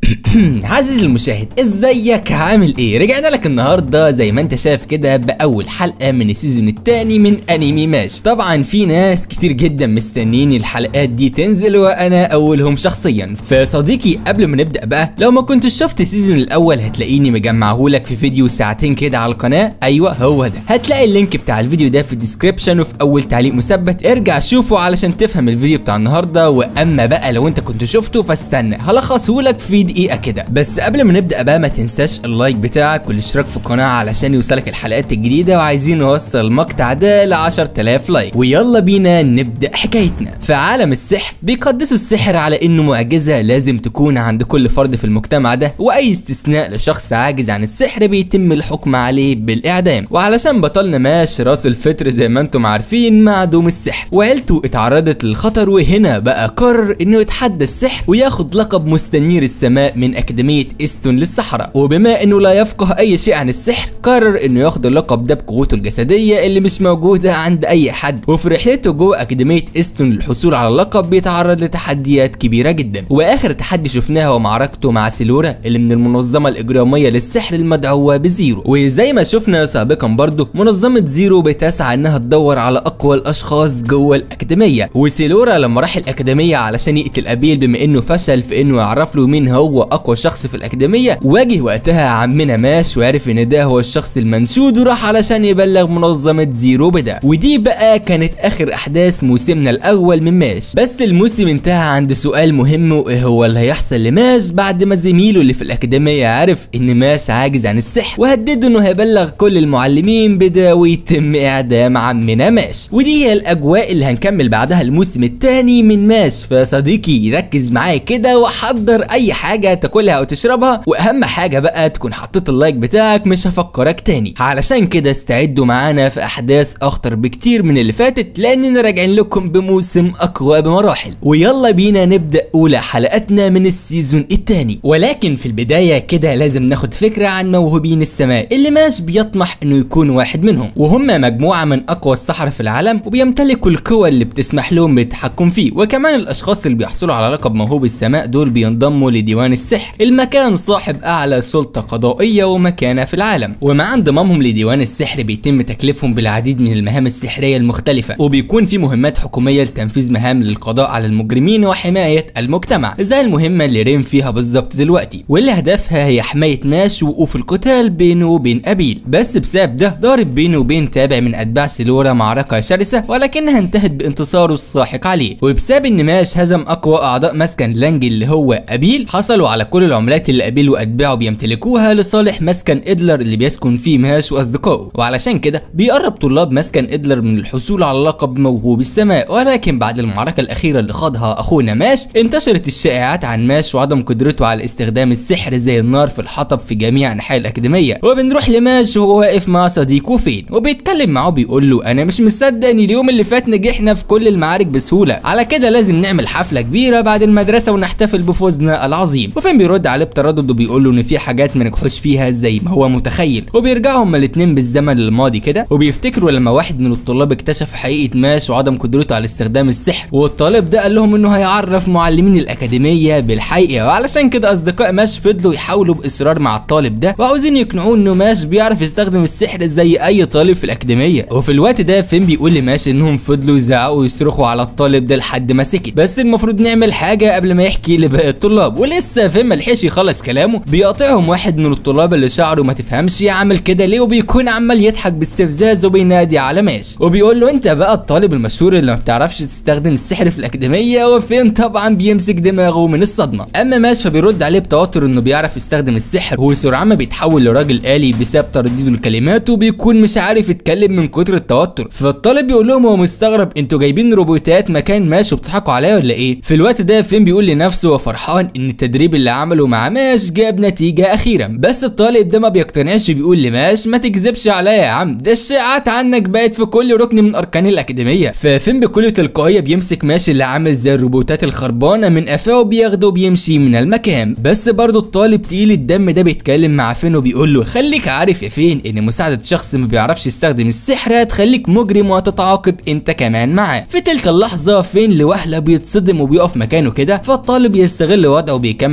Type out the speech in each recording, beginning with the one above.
عزيزي المشاهد ازيك عامل ايه رجعنا لك النهارده زي ما انت شايف كده باول حلقه من السيزون الثاني من انمي ماش طبعا في ناس كتير جدا مستنيين الحلقات دي تنزل وانا اولهم شخصيا فصديقي قبل ما نبدا بقى لو ما كنتش شفت السيزون الاول هتلاقيني مجمعهولك في فيديو ساعتين كده على القناه ايوه هو ده هتلاقي اللينك بتاع الفيديو ده في الديسكريبشن وفي اول تعليق مثبت ارجع شوفه علشان تفهم الفيديو بتاع النهارده واما بقى لو انت كنت شفته فاستنى هلخصهولك في دقيقه كده بس قبل ما نبدا بقى ما تنساش اللايك بتاعك والاشتراك في القناه علشان يوصلك الحلقات الجديده وعايزين نوصل المقطع ده ل 10000 لايك ويلا بينا نبدا حكايتنا في عالم السحر بيقدسوا السحر على انه معجزه لازم تكون عند كل فرد في المجتمع ده واي استثناء لشخص عاجز عن السحر بيتم الحكم عليه بالاعدام وعلشان بطلنا ماش راس الفطر زي ما انتم عارفين معدوم السحر وعيلته اتعرضت للخطر وهنا بقى قرر انه يتحدى السحر وياخد لقب مستنير السماء من اكاديميه استون للصحراء وبما انه لا يفقه اي شيء عن السحر قرر انه ياخد اللقب ده بقوته الجسديه اللي مش موجوده عند اي حد وفي رحلته جوه اكاديميه استون للحصول على اللقب بيتعرض لتحديات كبيره جدا واخر تحدي شفناه هو معركته مع سيلورا اللي من المنظمه الاجراميه للسحر المدعوه بزيرو وزي ما شفنا سابقا برضه منظمه زيرو بتسعى انها تدور على اقوى الاشخاص جوه الاكاديميه وسيلورا لما راح الاكاديميه علشان يقتل ابيل بما انه فشل في انه يعرف له مين هو اقوى شخص في الاكاديميه واجه وقتها عمنا ماش وعرف ان ده هو الشخص المنشود وراح علشان يبلغ منظمه زيرو بده ودي بقى كانت اخر احداث موسمنا الاول من ماش بس الموسم انتهى عند سؤال مهم وايه هو اللي هيحصل لماش بعد ما زميله اللي في الاكاديميه عرف ان ماش عاجز عن السحر وهدده انه هيبلغ كل المعلمين بده ويتم اعدام عمنا ماش ودي هي الاجواء اللي هنكمل بعدها الموسم الثاني من ماش فصديقي ركز معايا كده وحضر اي حاجه تاكلها او تشربها واهم حاجه بقى تكون حطيت اللايك بتاعك مش هفكرك تاني علشان كده استعدوا معانا في احداث اخطر بكتير من اللي فاتت لاننا راجعين لكم بموسم اقوى بمراحل ويلا بينا نبدا اولى حلقاتنا من السيزون الثاني ولكن في البدايه كده لازم ناخد فكره عن موهوبين السماء اللي ماش بيطمح انه يكون واحد منهم وهم مجموعه من اقوى السحرة في العالم وبيمتلكوا القوى اللي بتسمح لهم بالتحكم فيه وكمان الاشخاص اللي بيحصلوا على لقب موهوب السماء دول بينضموا لديوان السحر المكان صاحب اعلى سلطه قضائيه ومكانه في العالم ومع انضمامهم لديوان السحر بيتم تكليفهم بالعديد من المهام السحريه المختلفه وبيكون في مهمات حكوميه لتنفيذ مهام للقضاء على المجرمين وحمايه المجتمع زي المهمه اللي ريم فيها بالظبط دلوقتي واللي هدفها هي حمايه ماش ووقوف القتال بينه وبين ابيل بس بسبب ده ضارب بينه وبين تابع من اتباع سيلورا معركه شرسه ولكنها انتهت بانتصاره الساحق عليه وبسبب ان ماش هزم اقوى اعضاء مسكن لانج اللي هو ابيل حصلوا على كل العملات اللي ابيل واتباعه بيمتلكوها لصالح مسكن ادلر اللي بيسكن فيه ماش واصدقائه وعلشان كده بيقرب طلاب مسكن ادلر من الحصول على لقب موهوب السماء ولكن بعد المعركه الاخيره اللي خاضها اخونا ماش انتشرت الشائعات عن ماش وعدم قدرته على استخدام السحر زي النار في الحطب في جميع انحاء الاكاديميه وبنروح لماش وهو واقف مع صديقه فين وبيتكلم معاه بيقول له انا مش مصدق ان اليوم اللي فات نجحنا في كل المعارك بسهوله على كده لازم نعمل حفله كبيره بعد المدرسه ونحتفل بفوزنا العظيم وفين بيرد عليه بتردد وبيقول له ان في حاجات ما نجحوش فيها زي ما هو متخيل وبيرجعوا هما الاتنين بالزمن للماضي كده وبيفتكروا لما واحد من الطلاب اكتشف حقيقه ماش وعدم قدرته على استخدام السحر والطالب ده قال لهم انه هيعرف معلمين الاكاديميه بالحقيقه وعلشان كده اصدقاء ماش فضلوا يحاولوا باصرار مع الطالب ده وعاوزين يقنعوه انه ماش بيعرف يستخدم السحر زي اي طالب في الاكاديميه وفي الوقت ده فين بيقول لماش انهم فضلوا يزعقوا ويصرخوا على الطالب ده لحد ما سكت بس المفروض نعمل حاجه قبل ما يحكي لباقي الطلاب ولسه فين ملحقش يخلص كلامه بيقاطعهم واحد من الطلاب اللي شعره ما تفهمش يعمل كده ليه وبيكون عمال يضحك باستفزاز وبينادي على ماش وبيقول له انت بقى الطالب المشهور اللي ما بتعرفش تستخدم السحر في الاكاديميه وفين طبعا بيمسك دماغه من الصدمه اما ماش فبيرد عليه بتوتر انه بيعرف يستخدم السحر وسرعان ما بيتحول لراجل آلي بسبب ترديده الكلمات وبيكون مش عارف يتكلم من كتر التوتر فالطالب بيقول لهم هو مستغرب انتوا جايبين روبوتات مكان ماش وبتضحكوا عليا ولا ايه في الوقت ده فين بيقول لنفسه وفرحان ان التدريب اللي عمله مع ماش جاب نتيجه اخيرا بس الطالب ده ما بيقتنعش بيقول لماش ما تكذبش عليا يا عم ده الشائعات عنك بقت في كل ركن من اركان الاكاديميه ففين بكل تلقائيه بيمسك ماش اللي عامل زي الروبوتات الخربانه من قفاه وبياخده وبيمشي من المكان بس برضه الطالب تقيل الدم ده بيتكلم مع فين وبيقول له خليك عارف يا فين ان مساعده شخص ما بيعرفش يستخدم السحر هتخليك مجرم وهتتعاقب انت كمان معاه في تلك اللحظه فين لوهله بيتصدم وبيقف مكانه كده فالطالب يستغل وضعه وبيكمل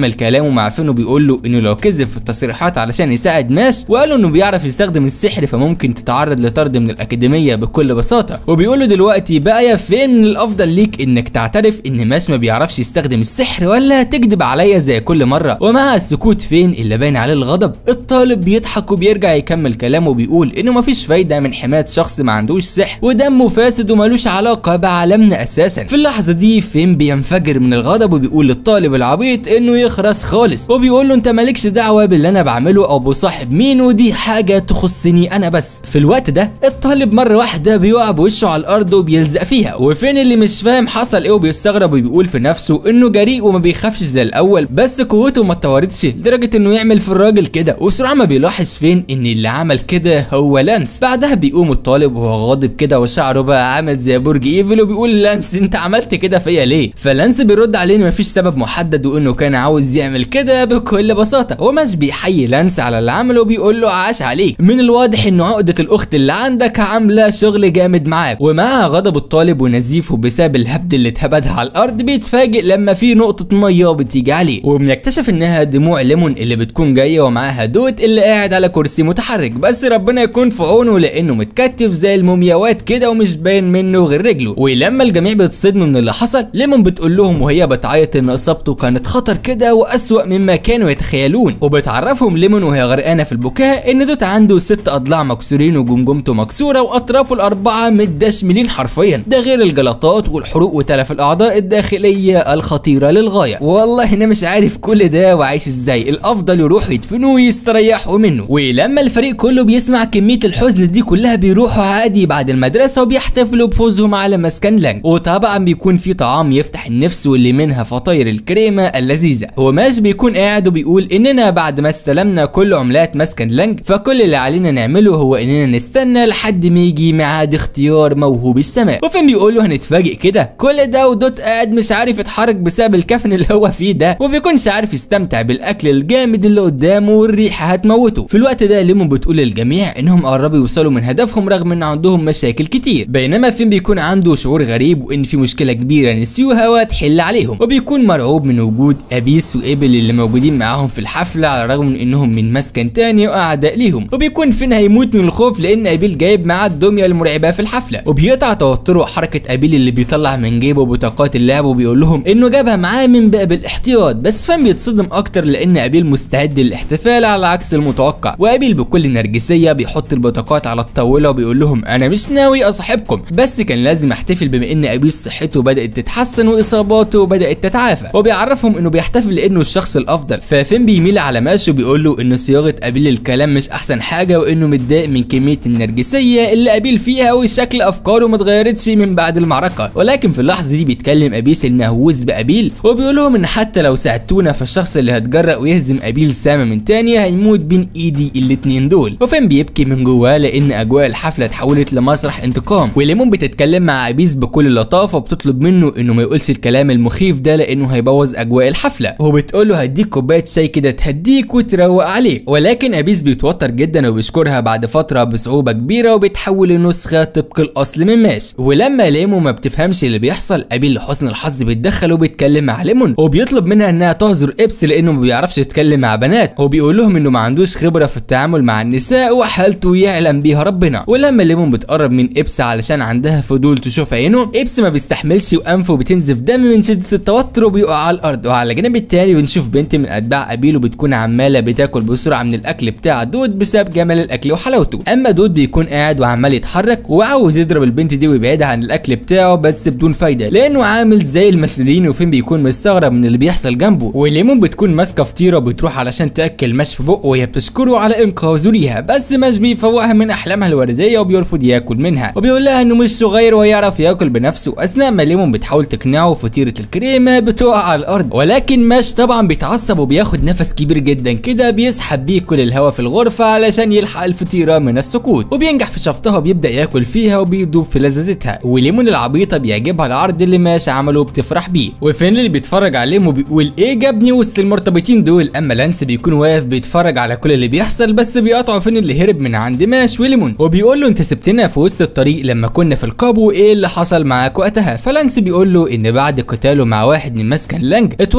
بيكمل كلامه مع فين وبيقول له انه لو كذب في التصريحات علشان يساعد ناس وقال له انه بيعرف يستخدم السحر فممكن تتعرض لطرد من الاكاديميه بكل بساطه وبيقول له دلوقتي بقى يا فين الافضل ليك انك تعترف ان ماش ما بيعرفش يستخدم السحر ولا تكذب عليا زي كل مره ومع السكوت فين اللي باين عليه الغضب الطالب بيضحك وبيرجع يكمل كلامه وبيقول انه مفيش فايده من حمايه شخص ما عندوش سحر ودمه فاسد ومالوش علاقه بعالمنا اساسا في اللحظه دي فين بينفجر من الغضب وبيقول للطالب العبيط انه يخرس خالص وبيقول له انت مالكش دعوه باللي انا بعمله او بصاحب مين ودي حاجه تخصني انا بس في الوقت ده الطالب مره واحده بيقع بوشه على الارض وبيلزق فيها وفين اللي مش فاهم حصل ايه وبيستغرب وبيقول في نفسه انه جريء وما بيخافش زي الاول بس قوته ما اتطورتش لدرجه انه يعمل في الراجل كده وبسرعه ما بيلاحظ فين ان اللي عمل كده هو لانس بعدها بيقوم الطالب وهو غاضب كده وشعره بقى عامل زي برج ايفل وبيقول لانس انت عملت كده فيا ليه فلانس بيرد عليه ان مفيش سبب محدد وانه كان عاوز يعمل كده بكل بساطه ومش بيحيي لانس على اللي عمله وبيقول له عاش عليك من الواضح انه عقده الاخت اللي عندك عامله شغل جامد معاك ومع غضب الطالب ونزيفه بسبب الهبد اللي اتهبدها على الارض بيتفاجئ لما في نقطه ميه بتيجي عليه وبنكتشف انها دموع ليمون اللي بتكون جايه ومعاها دوت اللي قاعد على كرسي متحرك بس ربنا يكون في عونه لانه متكتف زي المومياوات كده ومش باين منه غير رجله ولما الجميع بيتصدموا من اللي حصل ليمون بتقول لهم وهي بتعيط ان اصابته كانت خطر كده واسوأ مما كانوا يتخيلون وبتعرفهم ليمون وهي غرقانه في البكاء ان دوت عنده ست اضلاع مكسورين وجمجمته مكسوره واطرافه الاربعه متدشملين حرفيا ده غير الجلطات والحروق وتلف الاعضاء الداخليه الخطيره للغايه والله انا مش عارف كل ده وعايش ازاي الافضل يروحوا يدفنوه ويستريحوا منه ولما الفريق كله بيسمع كميه الحزن دي كلها بيروحوا عادي بعد المدرسه وبيحتفلوا بفوزهم على مسكن لانج وطبعا بيكون في طعام يفتح النفس واللي منها فطاير الكريمه اللذيذه وماش بيكون قاعد وبيقول اننا بعد ما استلمنا كل عملات مسكن لانج فكل اللي علينا نعمله هو اننا نستنى لحد ما يجي ميعاد اختيار موهوب السماء وفين بيقول له هنتفاجئ كده كل ده ودوت قاعد مش عارف يتحرك بسبب الكفن اللي هو فيه ده وبيكونش عارف يستمتع بالاكل الجامد اللي قدامه والريحه هتموته في الوقت ده ليمون بتقول للجميع انهم قربوا يوصلوا من هدفهم رغم ان عندهم مشاكل كتير بينما فين بيكون عنده شعور غريب وان في مشكله كبيره نسيوها وهتحل عليهم وبيكون مرعوب من وجود ابيس وابل اللي موجودين معاهم في الحفله على الرغم من انهم من مسكن تاني واعداء ليهم وبيكون فين هيموت من الخوف لان ابيل جايب معاه الدميه المرعبه في الحفله وبيقطع توتره حركه ابيل اللي بيطلع من جيبه بطاقات اللعب وبيقول لهم انه جابها معاه من باب الاحتياط بس فان بيتصدم اكتر لان ابيل مستعد للاحتفال على عكس المتوقع وابيل بكل نرجسيه بيحط البطاقات على الطاوله وبيقول لهم انا مش ناوي اصاحبكم بس كان لازم احتفل بما ان ابيل صحته بدات تتحسن واصاباته بدات تتعافى وبيعرفهم انه بيحتفل لانه الشخص الافضل ففين بيميل على ماش وبيقول له انه صياغه ابيل الكلام مش احسن حاجه وانه متضايق من كميه النرجسيه اللي ابيل فيها وشكل افكاره ما اتغيرتش من بعد المعركه ولكن في اللحظه دي بيتكلم ابيس المهووس بابيل وبيقول لهم ان حتى لو ساعدتونا فالشخص اللي هتجرأ ويهزم ابيل سامه من تاني هيموت بين ايدي الاتنين دول وفين بيبكي من جواه لان اجواء الحفله اتحولت لمسرح انتقام وليمون بتتكلم مع ابيس بكل لطافه وبتطلب منه انه ما يقولش الكلام المخيف ده لانه هيبوظ اجواء الحفله وبتقول له هديك كوبايه شاي كده تهديك وتروق عليك ولكن ابيس بيتوتر جدا وبيشكرها بعد فتره بصعوبه كبيره وبيتحول لنسخه طبق الاصل من ماس ولما ليمو ما بتفهمش اللي بيحصل ابيل لحسن الحظ بيتدخل وبيتكلم مع ليمون وبيطلب منها انها تعذر ابس لانه ما بيعرفش يتكلم مع بنات وبيقول لهم انه ما عندوش خبره في التعامل مع النساء وحالته يعلم بيها ربنا ولما ليمون بتقرب من ابس علشان عندها فضول تشوف عينه ابس ما بيستحملش وانفه بتنزف دم من شده التوتر وبيقع على الارض وعلى الجانب التاني بنشوف بنت من اتباع ابيل وبتكون عماله بتاكل بسرعه من الاكل بتاع دود بسبب جمال الاكل وحلاوته اما دود بيكون قاعد وعمال يتحرك وعاوز يضرب البنت دي ويبعدها عن الاكل بتاعه بس بدون فايده لانه عامل زي المسؤولين وفين بيكون مستغرب من اللي بيحصل جنبه وليمون بتكون ماسكه فطيره وبتروح علشان تاكل ماش في بقه وهي بتشكره على انقاذه ليها بس ماش بيفوقها من احلامها الورديه وبيرفض ياكل منها وبيقول لها انه مش صغير ويعرف ياكل بنفسه اثناء ما ليمون بتحاول تقنعه فطيره الكريمه بتقع على الارض ولكن ماش طبعا بيتعصب وبياخد نفس كبير جدا كده بيسحب بيه كل الهواء في الغرفه علشان يلحق الفطيره من السكوت وبينجح في شفطها وبيبدا ياكل فيها وبيدوب في لذاذتها وليمون العبيطه بيعجبها العرض اللي ماش عمله وبتفرح بيه وفين اللي بيتفرج عليهم وبيقول ايه جابني وسط المرتبطين دول اما لانس بيكون واقف بيتفرج على كل اللي بيحصل بس بيقطعوا فين اللي هرب من عند ماش وليمون وبيقول له انت سبتنا في وسط الطريق لما كنا في القابو ايه اللي حصل معاك وقتها فلانس بيقول له ان بعد قتاله مع واحد من مسكن لانج اتورط مع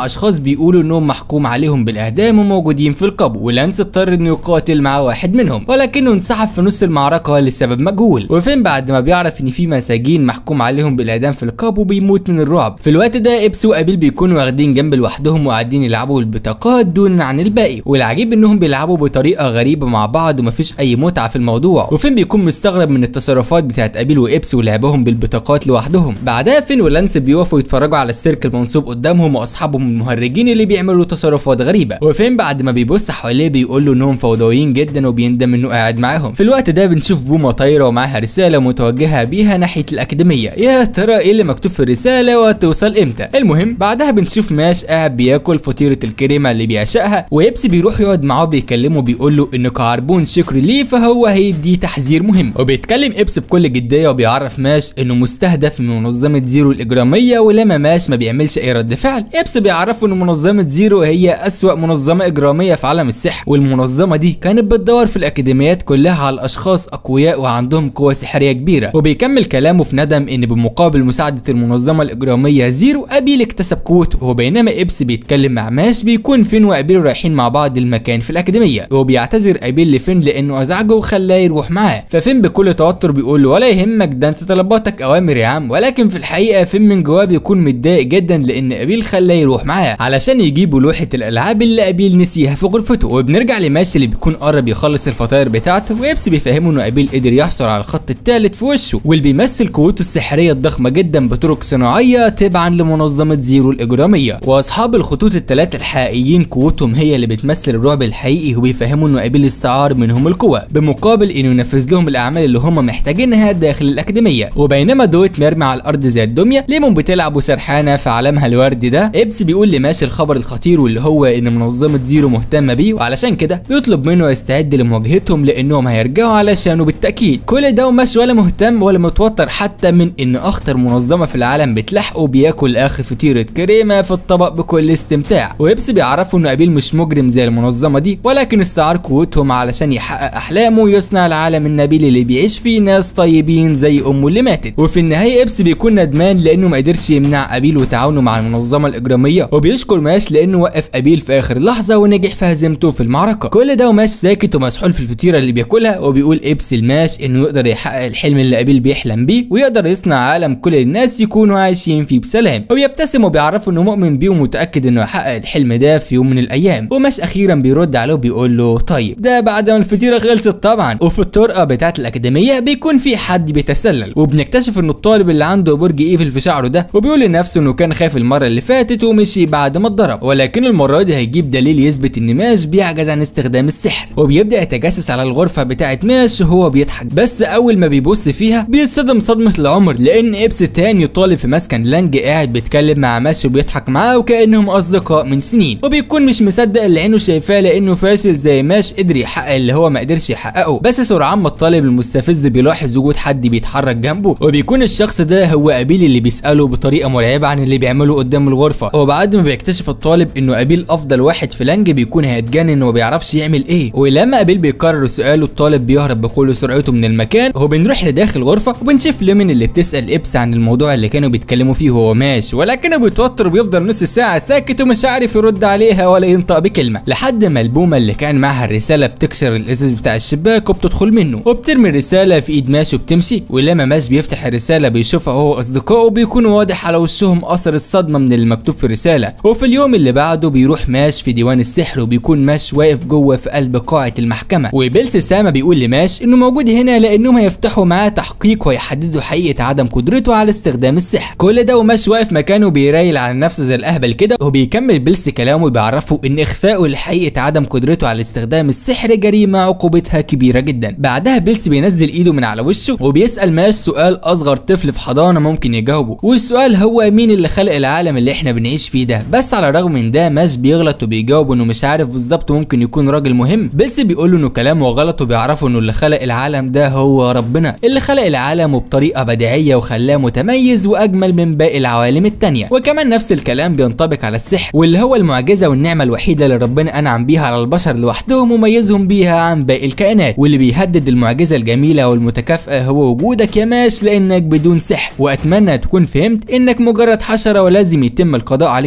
اشخاص بيقولوا انهم محكوم عليهم بالاعدام وموجودين في القبو ولانس اضطر انه يقاتل مع واحد منهم ولكنه انسحب في نص المعركه لسبب مجهول وفين بعد ما بيعرف ان في مساجين محكوم عليهم بالاعدام في القبو بيموت من الرعب في الوقت ده ابس وابيل بيكونوا واخدين جنب لوحدهم وقاعدين يلعبوا البطاقات دون عن الباقي والعجيب انهم بيلعبوا بطريقه غريبه مع بعض ومفيش اي متعه في الموضوع وفين بيكون مستغرب من التصرفات بتاعت ابيل وابس ولعبهم بالبطاقات لوحدهم بعدها فين ولانس بيقفوا يتفرجوا على السيرك المنصوب قدامهم واصحابهم المهرجين اللي بيعملوا تصرفات غريبه وفين بعد ما بيبص حواليه بيقول له انهم فوضويين جدا وبيندم انه قاعد معاهم في الوقت ده بنشوف بومه طايره ومعاها رساله متوجهه بيها ناحيه الاكاديميه يا ترى ايه اللي مكتوب في الرساله وهتوصل امتى المهم بعدها بنشوف ماش قاعد بياكل فطيره الكريمه اللي بيعشقها ويبسي بيروح يقعد معاه بيكلمه بيقول له ان كعربون شكر ليه فهو هيدي تحذير مهم وبيتكلم ابس بكل جديه وبيعرف ماش انه مستهدف من منظمه زيرو الاجراميه ولما ماش ما بيعملش اي رد فعل ابس بيعرفه ان منظمه زيرو هي اسوا منظمه اجراميه في عالم السحر والمنظمه دي كانت بتدور في الاكاديميات كلها على اشخاص اقوياء وعندهم قوه سحريه كبيره وبيكمل كلامه في ندم ان بمقابل مساعده المنظمه الاجراميه زيرو ابيل اكتسب قوته وبينما ابس بيتكلم مع ماش بيكون فين وابيل رايحين مع بعض المكان في الاكاديميه وبيعتذر ابيل لفين لانه ازعجه وخلاه يروح معاه ففين بكل توتر بيقول له ولا يهمك ده انت طلباتك اوامر يا عم ولكن في الحقيقه فين من جواه بيكون متضايق جدا لان ابيل خلاه يروح معاه علشان يجيبوا لوحه الالعاب اللي ابيل نسيها في غرفته وبنرجع لماش اللي بيكون قرب يخلص الفطاير بتاعته وابس بيفهمه انه ابيل قدر يحصل على الخط الثالث في وشه واللي بيمثل قوته السحريه الضخمه جدا بطرق صناعيه تبعا لمنظمه زيرو الاجراميه واصحاب الخطوط الثلاثه الحقيقيين قوتهم هي اللي بتمثل الرعب الحقيقي وبيفهموا انه ابيل استعار منهم القوه بمقابل انه ينفذ لهم الاعمال اللي هم محتاجينها داخل الاكاديميه وبينما دويت مرمي على الارض زي الدميه ليمون بتلعب وسرحانه في عالمها الوردي ده ابس بيقول لماشي الخبر الخطير واللي هو ان منظمه زيرو مهتمه بيه وعلشان كده بيطلب منه يستعد لمواجهتهم لانهم هيرجعوا علشانه بالتاكيد كل ده ومش ولا مهتم ولا متوتر حتى من ان اخطر منظمه في العالم بتلحقه بياكل اخر فطيره كريمه في الطبق بكل استمتاع وابس بيعرفوا انه ابيل مش مجرم زي المنظمه دي ولكن استعار قوتهم علشان يحقق احلامه ويصنع العالم النبيل اللي بيعيش فيه ناس طيبين زي امه اللي ماتت وفي النهايه ابس بيكون ندمان لانه ما قدرش يمنع ابيل وتعاونه مع المنظمه الاجراميه وبيشكر ماش لانه وقف ابيل في اخر لحظه ونجح في هزيمته في المعركه كل ده وماش ساكت ومسحول في الفطيره اللي بياكلها وبيقول ابس الماش انه يقدر يحقق الحلم اللي ابيل بيحلم بيه ويقدر يصنع عالم كل الناس يكونوا عايشين فيه بسلام وبيبتسم وبيعرفه انه مؤمن بيه ومتاكد انه يحقق الحلم ده في يوم من الايام وماش اخيرا بيرد عليه وبيقول له طيب ده بعد ما الفطيره خلصت طبعا وفي الطرقه بتاعه الاكاديميه بيكون في حد بيتسلل وبنكتشف انه الطالب اللي عنده برج ايفل في شعره ده وبيقول لنفسه انه كان خاف المره اللي فاتت ومشي بعد ما اتضرب ولكن المره دي هيجيب دليل يثبت ان ماش بيعجز عن استخدام السحر وبيبدا يتجسس على الغرفه بتاعه ماش وهو بيضحك بس اول ما بيبص فيها بيتصدم صدمه العمر لان ابس تاني طالب في مسكن لانج قاعد بيتكلم مع ماش وبيضحك معاه وكانهم اصدقاء من سنين وبيكون مش مصدق اللي عينه شايفاه لانه فاشل زي ماش قدر يحقق اللي هو ما قدرش يحققه بس سرعان ما الطالب المستفز بيلاحظ وجود حد بيتحرك جنبه وبيكون الشخص ده هو ابيل اللي بيساله بطريقه مرعبه عن اللي بيعمله قدام الغرفه وبعد ما بيكتشف الطالب انه ابيل افضل واحد في لانج بيكون هيتجنن وما بيعرفش يعمل ايه ولما ابيل بيكرر سؤاله الطالب بيهرب بكل سرعته من المكان وبنروح لداخل الغرفه وبنشوف ليمون اللي بتسال ابس عن الموضوع اللي كانوا بيتكلموا فيه وهو ماشي ولكنه بيتوتر وبيفضل نص ساعه ساكت ومش عارف يرد عليها ولا ينطق بكلمه لحد ما البومه اللي كان معاها الرساله بتكسر الازاز بتاع الشباك وبتدخل منه وبترمي الرساله في ايد ماش وبتمشي ولما ماش بيفتح الرساله بيشوفها هو واصدقائه بيكون واضح على وشهم اثر الصدمه من المكتوب في الرساله وفي اليوم اللي بعده بيروح ماش في ديوان السحر وبيكون ماش واقف جوه في قلب قاعه المحكمه وبيلس ساما بيقول لماش انه موجود هنا لانهم هيفتحوا معاه تحقيق ويحددوا حقيقه عدم قدرته على استخدام السحر كل ده وماش واقف مكانه بيرايل على نفسه زي الاهبل كده وبيكمل بيلس كلامه بيعرفه ان اخفائه لحقيقه عدم قدرته على استخدام السحر جريمه عقوبتها كبيره جدا بعدها بيلس بينزل ايده من على وشه وبيسال ماش سؤال اصغر طفل في حضانه ممكن يجاوبه والسؤال هو مين اللي خلق العالم اللي احنا بنعيش فيه ده بس على الرغم من ده ماش بيغلط وبيجاوب انه مش عارف بالظبط ممكن يكون راجل مهم بيلس بيقول له انه كلامه غلط وبيعرفه انه اللي خلق العالم ده هو ربنا اللي خلق العالم وبطريقه بديعيه وخلاه متميز واجمل من باقي العوالم التانية وكمان نفس الكلام بينطبق على السحر واللي هو المعجزه والنعمه الوحيده اللي ربنا انعم بيها على البشر لوحدهم وميزهم بيها عن باقي الكائنات واللي بيهدد المعجزه الجميله والمتكافئه هو وجودك يا ماش لانك بدون سحر واتمنى تكون فهمت انك مجرد حشره ولازم يتم القضاء عليك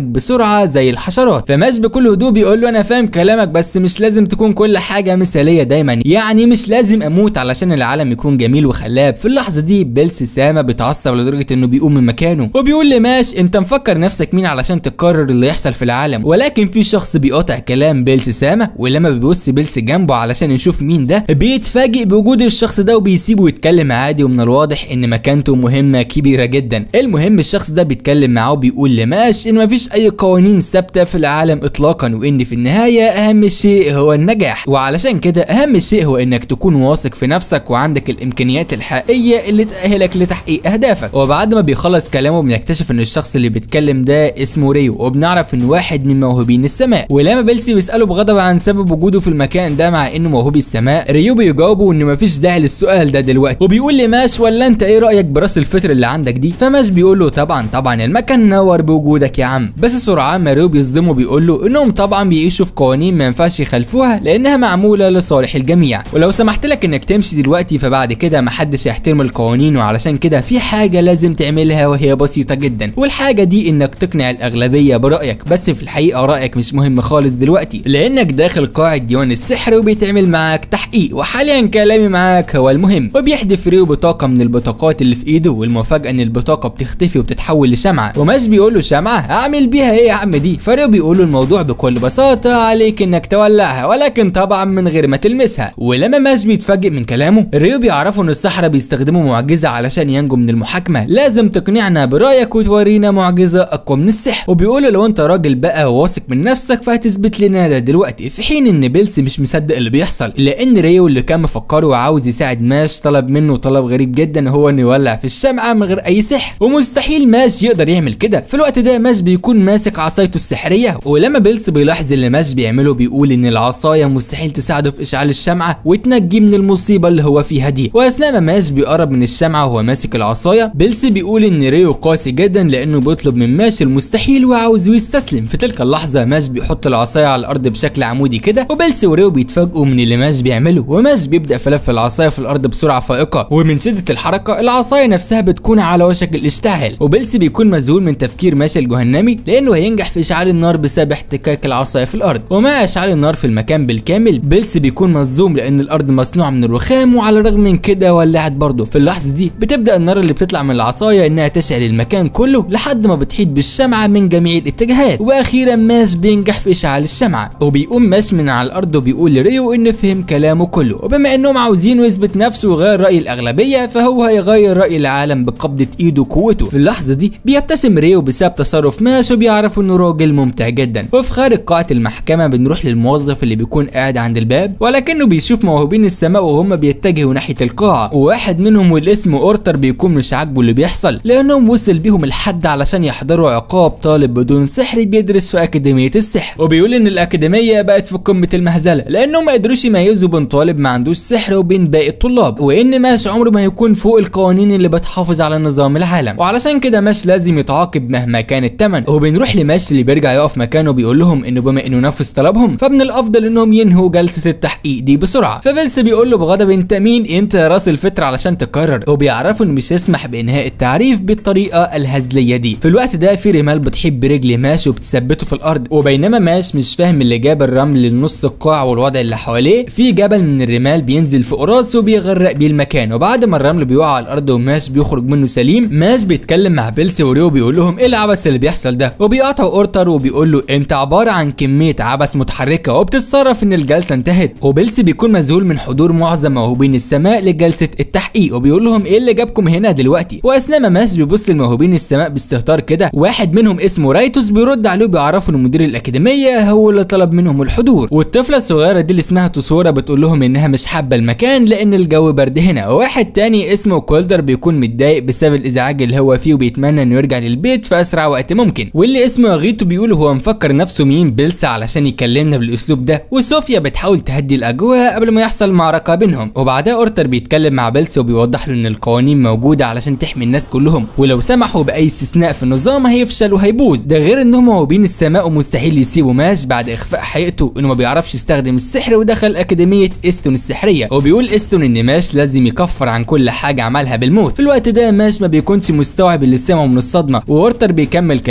بسرعه زي الحشرات فماش بكل هدوء بيقول له انا فاهم كلامك بس مش لازم تكون كل حاجه مثاليه دايما يعني مش لازم اموت علشان العالم يكون جميل وخلاب في اللحظه دي بيلس سامه بيتعصب لدرجه انه بيقوم من مكانه وبيقول لماش انت مفكر نفسك مين علشان تقرر اللي يحصل في العالم ولكن في شخص بيقاطع كلام بيلس سامه ولما بيبص بيلس جنبه علشان يشوف مين ده بيتفاجئ بوجود الشخص ده وبيسيبه يتكلم عادي ومن الواضح ان مكانته مهمه كبيره جدا المهم الشخص ده بيتكلم معاه وبيقول لماش ان مفيش اي قوانين ثابته في العالم اطلاقا وان في النهايه اهم شيء هو النجاح وعلشان كده اهم شيء هو انك تكون واثق في نفسك وعندك الامكانيات الحقيقيه اللي تاهلك لتحقيق اهدافك وبعد ما بيخلص كلامه بنكتشف ان الشخص اللي بيتكلم ده اسمه ريو وبنعرف ان واحد من موهوبين السماء ولما بيلسي بيساله بغضب عن سبب وجوده في المكان ده مع انه موهوب السماء ريو بيجاوبه ان مفيش داعي للسؤال ده دلوقتي وبيقول لماش ولا انت ايه رايك براس الفطر اللي عندك دي فماش بيقول له طبعا طبعا المكان نور بوجودك يا عم بس سرعان ما ريو بيصدمه بيقول له انهم طبعا بيعيشوا في قوانين ما ينفعش يخالفوها لانها معموله لصالح الجميع ولو سمحت لك انك تمشي دلوقتي فبعد كده محدش يحترم القوانين وعلشان كده في حاجه لازم تعملها وهي بسيطه جدا والحاجه دي انك تقنع الاغلبيه برايك بس في الحقيقه رايك مش مهم خالص دلوقتي لانك داخل قاعه ديوان السحر وبيتعمل معاك تحقيق وحاليا كلامي معاك هو المهم وبيحدف ريو بطاقه من البطاقات اللي في ايده والمفاجاه ان البطاقه بتختفي وبتتحول لشمعه وماش بيقول له شمعه اعمل بيها ايه يا عم دي فريو بيقول له الموضوع بكل بساطه عليك انك تولعها ولكن طبعا من غير ما تلمسها ولما ماش بيتفاجئ من كلامه ريو بيعرفوا ان السحرة بيستخدموا معجزه علشان ينجوا من المحاكمه لازم تقنعنا برايك وتورينا معجزه اقوى من السحر وبيقولوا لو انت راجل بقى واثق من نفسك فهتثبت لنا ده دلوقتي في حين ان بيلسي مش مصدق اللي بيحصل لان ريو اللي كان مفكره وعاوز يساعد ماش طلب منه طلب غريب جدا هو انه يولع في الشمعه من غير اي سحر ومستحيل ماش يقدر يعمل كده في الوقت ده ماش بيكون ماسك عصايته السحريه ولما بيلس بيلاحظ اللي ماش بيعمله بيقول ان العصايه مستحيل تساعده في اشعال الشمعه وتنجيه من المصيبه اللي هو فيها دي واثناء ما ماش بيقرب من الشمعه وهو ماسك العصايه بيلس بيقول ان ريو قاسي جدا لانه بيطلب من ماش المستحيل وعاوزه يستسلم في تلك اللحظه ماش بيحط العصايه على الارض بشكل عمودي كده وبيلس وريو بيتفاجئوا من اللي ماش بيعمله وماش بيبدا في لف العصايه في الارض بسرعه فائقه ومن شده الحركه العصايه نفسها بتكون على وشك الاشتعال وبيلس بيكون مذهول من تفكير ماش الجهنمي لانه هينجح في اشعال النار بسبب احتكاك العصايه في الارض ومع اشعال النار في المكان بالكامل بيلس بيكون مصدوم لان الارض مصنوعه من الرخام وعلى الرغم من كده ولعت برضه في اللحظه دي بتبدا النار اللي بتطلع من العصايه انها تشعل المكان كله لحد ما بتحيط بالشمعه من جميع الاتجاهات واخيرا ماش بينجح في اشعال الشمعه وبيقوم ماش من على الارض وبيقول لريو ان فهم كلامه كله وبما انهم عاوزينه يثبت نفسه ويغير راي الاغلبيه فهو هيغير راي العالم بقبضه ايده وقوته في اللحظه دي بيبتسم ريو بسبب تصرف ماش وبيعرف انه راجل ممتع جدا وفي خارج قاعه المحكمه بنروح للموظف اللي بيكون قاعد عند الباب ولكنه بيشوف موهوبين السماء وهم بيتجهوا ناحيه القاعه وواحد منهم واللي اسمه اورتر بيكون مش عاجبه اللي بيحصل لانهم وصل بيهم الحد علشان يحضروا عقاب طالب بدون سحر بيدرس في اكاديميه السحر وبيقول ان الاكاديميه بقت في قمه المهزله لانهم ما قدروش يميزوا بين طالب ما عندوش سحر وبين باقي الطلاب وان ماش عمره ما هيكون فوق القوانين اللي بتحافظ على نظام العالم وعلشان كده ماش لازم يتعاقب مهما كان الثمن وبنروح لماش اللي بيرجع يقف مكانه بيقول لهم انه بما انه نفذ طلبهم فمن الافضل انهم ينهوا جلسه التحقيق دي بسرعه فبيلس بيقول له بغضب انت مين انت راس الفطر علشان تقرر وبيعرفوا انه مش يسمح بانهاء التعريف بالطريقه الهزليه دي في الوقت ده في رمال بتحيب برجل ماش وبتثبته في الارض وبينما ماش مش فاهم اللي جاب الرمل لنص القاع والوضع اللي حواليه في جبل من الرمال بينزل فوق راسه وبيغرق بيه المكان وبعد ما الرمل بيقع على الارض وماش بيخرج منه سليم ماش بيتكلم مع بيلس وريو بيقول لهم ايه العبث اللي بيحصل ده وبيقاطعوا اورتر وبيقول له انت عباره عن كميه عبث متحركه وبتتصرف ان الجلسه انتهت وبيلس بيكون مذهول من حضور معظم موهوبين السماء لجلسه التحقيق وبيقول لهم ايه اللي جابكم هنا دلوقتي واثناء ما ماش بيبص لموهوبين السماء باستهتار كده واحد منهم اسمه رايتوس بيرد عليه وبيعرفوا ان مدير الاكاديميه هو اللي طلب منهم الحضور والطفله الصغيره دي اللي اسمها توسورا بتقول لهم انها مش حابه المكان لان الجو برد هنا وواحد تاني اسمه كولدر بيكون متضايق بسبب الازعاج اللي هو فيه وبيتمنى انه يرجع للبيت في اسرع وقت ممكن واللي اسمه غيتو بيقول هو مفكر نفسه مين بيلسا علشان يكلمنا بالاسلوب ده وصوفيا بتحاول تهدي الاجواء قبل ما يحصل معركه بينهم وبعدها اورتر بيتكلم مع بيلسا وبيوضح له ان القوانين موجوده علشان تحمي الناس كلهم ولو سمحوا باي استثناء في النظام هيفشل وهيبوظ ده غير انهم موهوبين السماء ومستحيل يسيبوا ماش بعد اخفاء حقيقته انه ما بيعرفش يستخدم السحر ودخل اكاديميه استون السحريه وبيقول استون ان ماش لازم يكفر عن كل حاجه عملها بالموت في الوقت ده ماش ما بيكونش مستوعب اللي سمعه من الصدمه وورتر بيكمل كلامه ان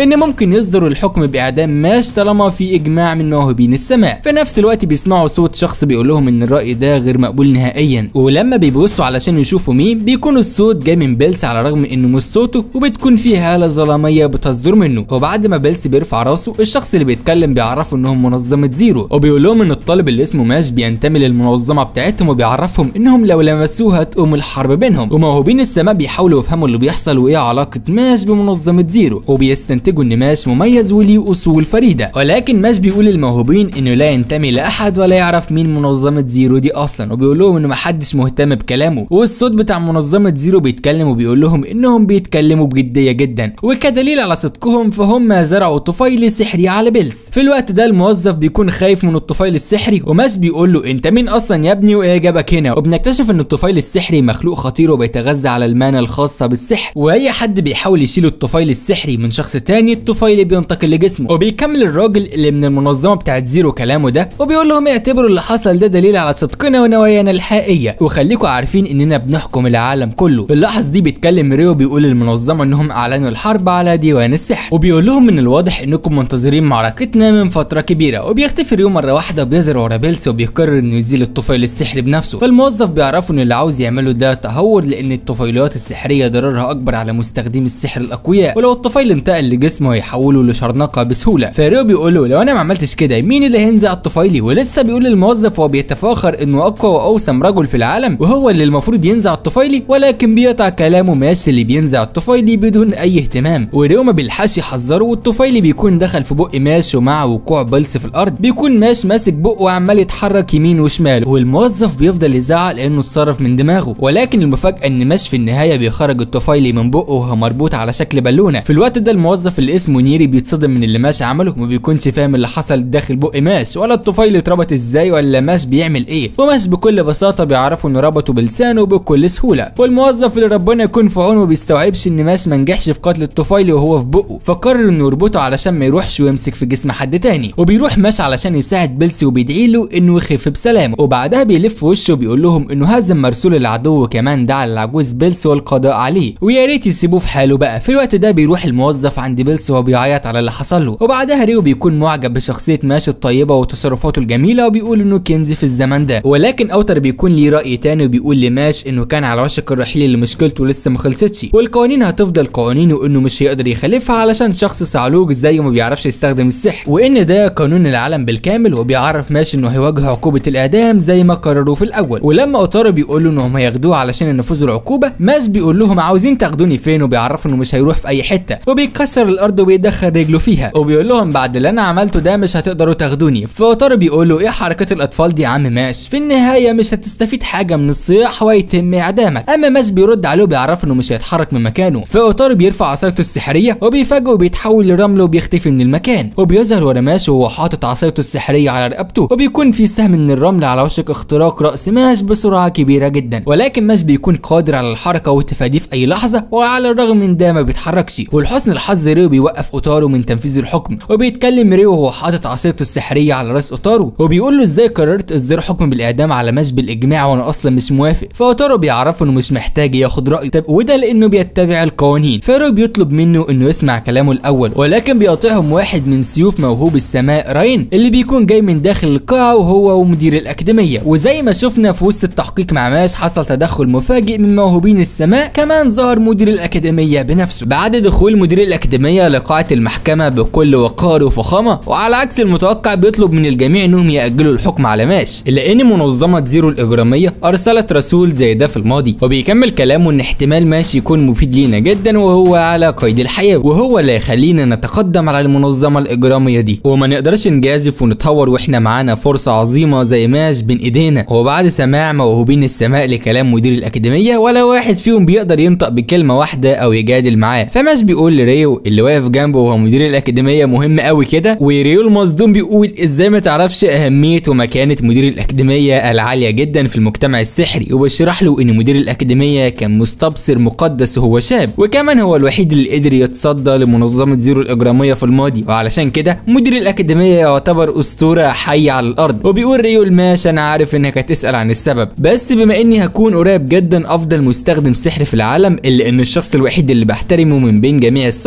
ان ممكن يصدروا الحكم باعدام ماش طالما في اجماع من موهوبين السماء في نفس الوقت بيسمعوا صوت شخص بيقول لهم ان الراي ده غير مقبول نهائيا ولما بيبصوا علشان يشوفوا مين بيكون الصوت جاي من بيلس على الرغم انه مش صوته وبتكون في حاله ظلاميه بتصدر منه وبعد ما بيلس بيرفع راسه الشخص اللي بيتكلم بيعرفوا انهم منظمه زيرو وبيقول لهم ان الطالب اللي اسمه ماش بينتمي للمنظمه بتاعتهم وبيعرفهم انهم لو لمسوها تقوم الحرب بينهم وموهوبين السماء بيحاولوا يفهموا اللي بيحصل وايه علاقه ماش بمنظمه زيرو وبيستنتجوا ان ماش مميز وليه اصول فريده ولكن ماش بيقول للموهوبين انه لا ينتمي لاحد ولا يعرف مين منظمه زيرو دي اصلا وبيقول لهم انه محدش مهتم بكلامه والصوت بتاع منظمه زيرو بيتكلم وبيقول لهم انهم بيتكلموا بجديه جدا وكدليل على صدقهم فهم زرعوا طفيل سحري على بيلس في الوقت ده الموظف بيكون خايف من الطفيل السحري وماش بيقول له انت مين اصلا يا ابني وايه جابك هنا وبنكتشف ان الطفيل السحري مخلوق خطير وبيتغذى على المانة الخاصه بالسحر واي حد بيحاول يشيل الطفيل السحري من شخص تاني الطفيل بينتقل لجسمه وبيكمل الراجل اللي من المنظمه بتاعت زيرو كلامه ده وبيقول لهم اعتبروا اللي حصل ده دليل على صدقنا ونوايانا الحقيقيه وخليكم عارفين اننا بنحكم العالم كله في اللحظه دي بيتكلم ريو بيقول للمنظمه انهم اعلنوا الحرب على ديوان السحر وبيقول لهم من الواضح انكم منتظرين معركتنا من فتره كبيره وبيختفي ريو مره واحده وبيظهر ورا بيلس وبيقرر انه يزيل الطفيل السحري بنفسه فالموظف بيعرفوا ان اللي عاوز يعمله ده تهور لان الطفيليات السحريه ضررها اكبر على مستخدمي السحر الاقوياء ولو الطفيل انتقل لجسمه هيحوله لشرنقه بسهوله فريو بيقول له لو انا ما عملتش كده مين اللي هينزع الطفيلي ولسه بيقول للموظف وهو بيتفاخر انه اقوى واوسم رجل في العالم وهو اللي المفروض ينزع الطفيلي ولكن بيقطع كلامه ماشي اللي بينزع الطفيلي بدون اي اهتمام وريو ما بيلحقش يحذره والطفيلي بيكون دخل في بق ماش ومع وقوع بلس في الارض بيكون ماش ماسك بقه وعمال يتحرك يمين وشمال والموظف بيفضل يزعق لانه اتصرف من دماغه ولكن المفاجاه ان ماش في النهايه بيخرج الطفيلي من بقه وهو مربوط على شكل بالونه في الوقت ده الموظف اللي اسمه نيري بيتصدم من اللي ماش عمله وما بيكونش فاهم اللي حصل داخل بق ماش ولا الطفيل اتربط ازاي ولا ماش بيعمل ايه وماش بكل بساطه بيعرفوا انه ربطه بلسانه بكل سهوله والموظف اللي ربنا يكون في عونه ما بيستوعبش ان ماش ما نجحش في قتل الطفيل وهو في بقه فقرر انه يربطه علشان ما يروحش ويمسك في جسم حد تاني وبيروح ماش علشان يساعد بيلسي وبيدعي له انه يخف بسلامه وبعدها بيلف وشه وبيقول لهم انه هزم مرسول العدو كمان دعا العجوز بيلس والقضاء عليه ويا ريت يسيبوه في حاله بقى في الوقت ده بيروح الموظف عند بيلس وهو بيعيط على اللي حصل له وبعدها ريو بيكون معجب بشخصيه ماش الطيبه وتصرفاته الجميله وبيقول انه كنز في الزمن ده ولكن اوتر بيكون ليه راي تاني وبيقول لماش انه كان على وشك الرحيل اللي مشكلته لسه ما خلصتش والقوانين هتفضل قوانين وانه مش هيقدر يخالفها علشان شخص صعلوج زيه ما بيعرفش يستخدم السحر وان ده قانون العالم بالكامل وبيعرف ماش انه هيواجه عقوبه الاعدام زي ما قرروا في الاول ولما اوتارو بيقول له انهم هياخدوه علشان ينفذوا العقوبه ماش بيقول لهم عاوزين تاخدوني فين وبيعرفوا انه مش هيروح في اي حته وبيكسر الارض وبيدخل رجله فيها وبيقول لهم بعد اللي انا عملته ده مش هتقدروا تاخدوني فاوتارو بيقول له ايه حركات الاطفال دي يا عم ماش في النهايه مش هتستفيد حاجه من الصياح ويتم اعدامك اما ماش بيرد عليه وبيعرف انه مش هيتحرك من مكانه فاوتارو بيرفع عصايته السحريه وبيفاجئه وبيتحول لرمل وبيختفي من المكان وبيظهر ورا ماش وهو حاطط عصايته السحريه على رقبته وبيكون في سهم من الرمل على وشك اختراق راس ماش بسرعه كبيره جدا ولكن ماش بيكون قادر على الحركه والتفاديه في اي لحظه وعلى الرغم من ده ما بيتحركش ولحسن الحظ ريو بيوقف اوتارو من تنفيذ الحكم وبيتكلم ريو وهو حاطط عصايته السحريه على راس اوتارو وبيقول له ازاي قررت اصدار حكم بالاعدام على ماش بالاجماع وانا اصلا مش موافق فاوتارو بيعرفه انه مش محتاج ياخد رايه طب وده لانه بيتبع القوانين فيرو بيطلب منه انه يسمع كلامه الاول ولكن بيقاطعهم واحد من سيوف موهوب السماء راين اللي بيكون جاي من داخل القاعه وهو ومدير الاكاديميه وزي ما شفنا في وسط التحقيق مع ماش حصل تدخل مفاجئ من موهوبين السماء كمان ظهر مدير الاكاديميه بنفسه بعد دخول مدير الاكاديميه لقاعه المحكمه بكل وقار وفخامه وعلى عكس المتوقع بيطلب من الجميع انهم ياجلوا الحكم على ماش الا ان منظمه زيرو الاجراميه ارسلت رسول زي ده في الماضي وبيكمل كلامه ان احتمال ماش يكون مفيد لينا جدا وهو على قيد الحياه وهو اللي هيخلينا نتقدم على المنظمه الاجراميه دي وما نقدرش نجازف ونتهور واحنا معانا فرصه عظيمه زي ماش بين ايدينا وبعد سماع موهوبين السماء لكلام مدير الاكاديميه ولا واحد فيهم بيقدر ينطق بكلمه واحده او يجادل معاه فماش بيقول لريو اللي واقف جنبه وهو مدير الاكاديميه مهم قوي كده وريو المصدوم بيقول ازاي ما تعرفش اهميه ومكانه مدير الاكاديميه العاليه جدا في المجتمع السحري وبشرح له ان مدير الاكاديميه كان مستبصر مقدس وهو شاب وكمان هو الوحيد اللي قدر يتصدى لمنظمه زيرو الاجراميه في الماضي وعلشان كده مدير الاكاديميه يعتبر اسطوره حيه على الارض وبيقول ريو الماش انا عارف انك هتسال عن السبب بس بما اني هكون قريب جدا افضل مستخدم سحر في العالم الا ان الشخص الوحيد اللي بحترمه من بين جميع السحرة هو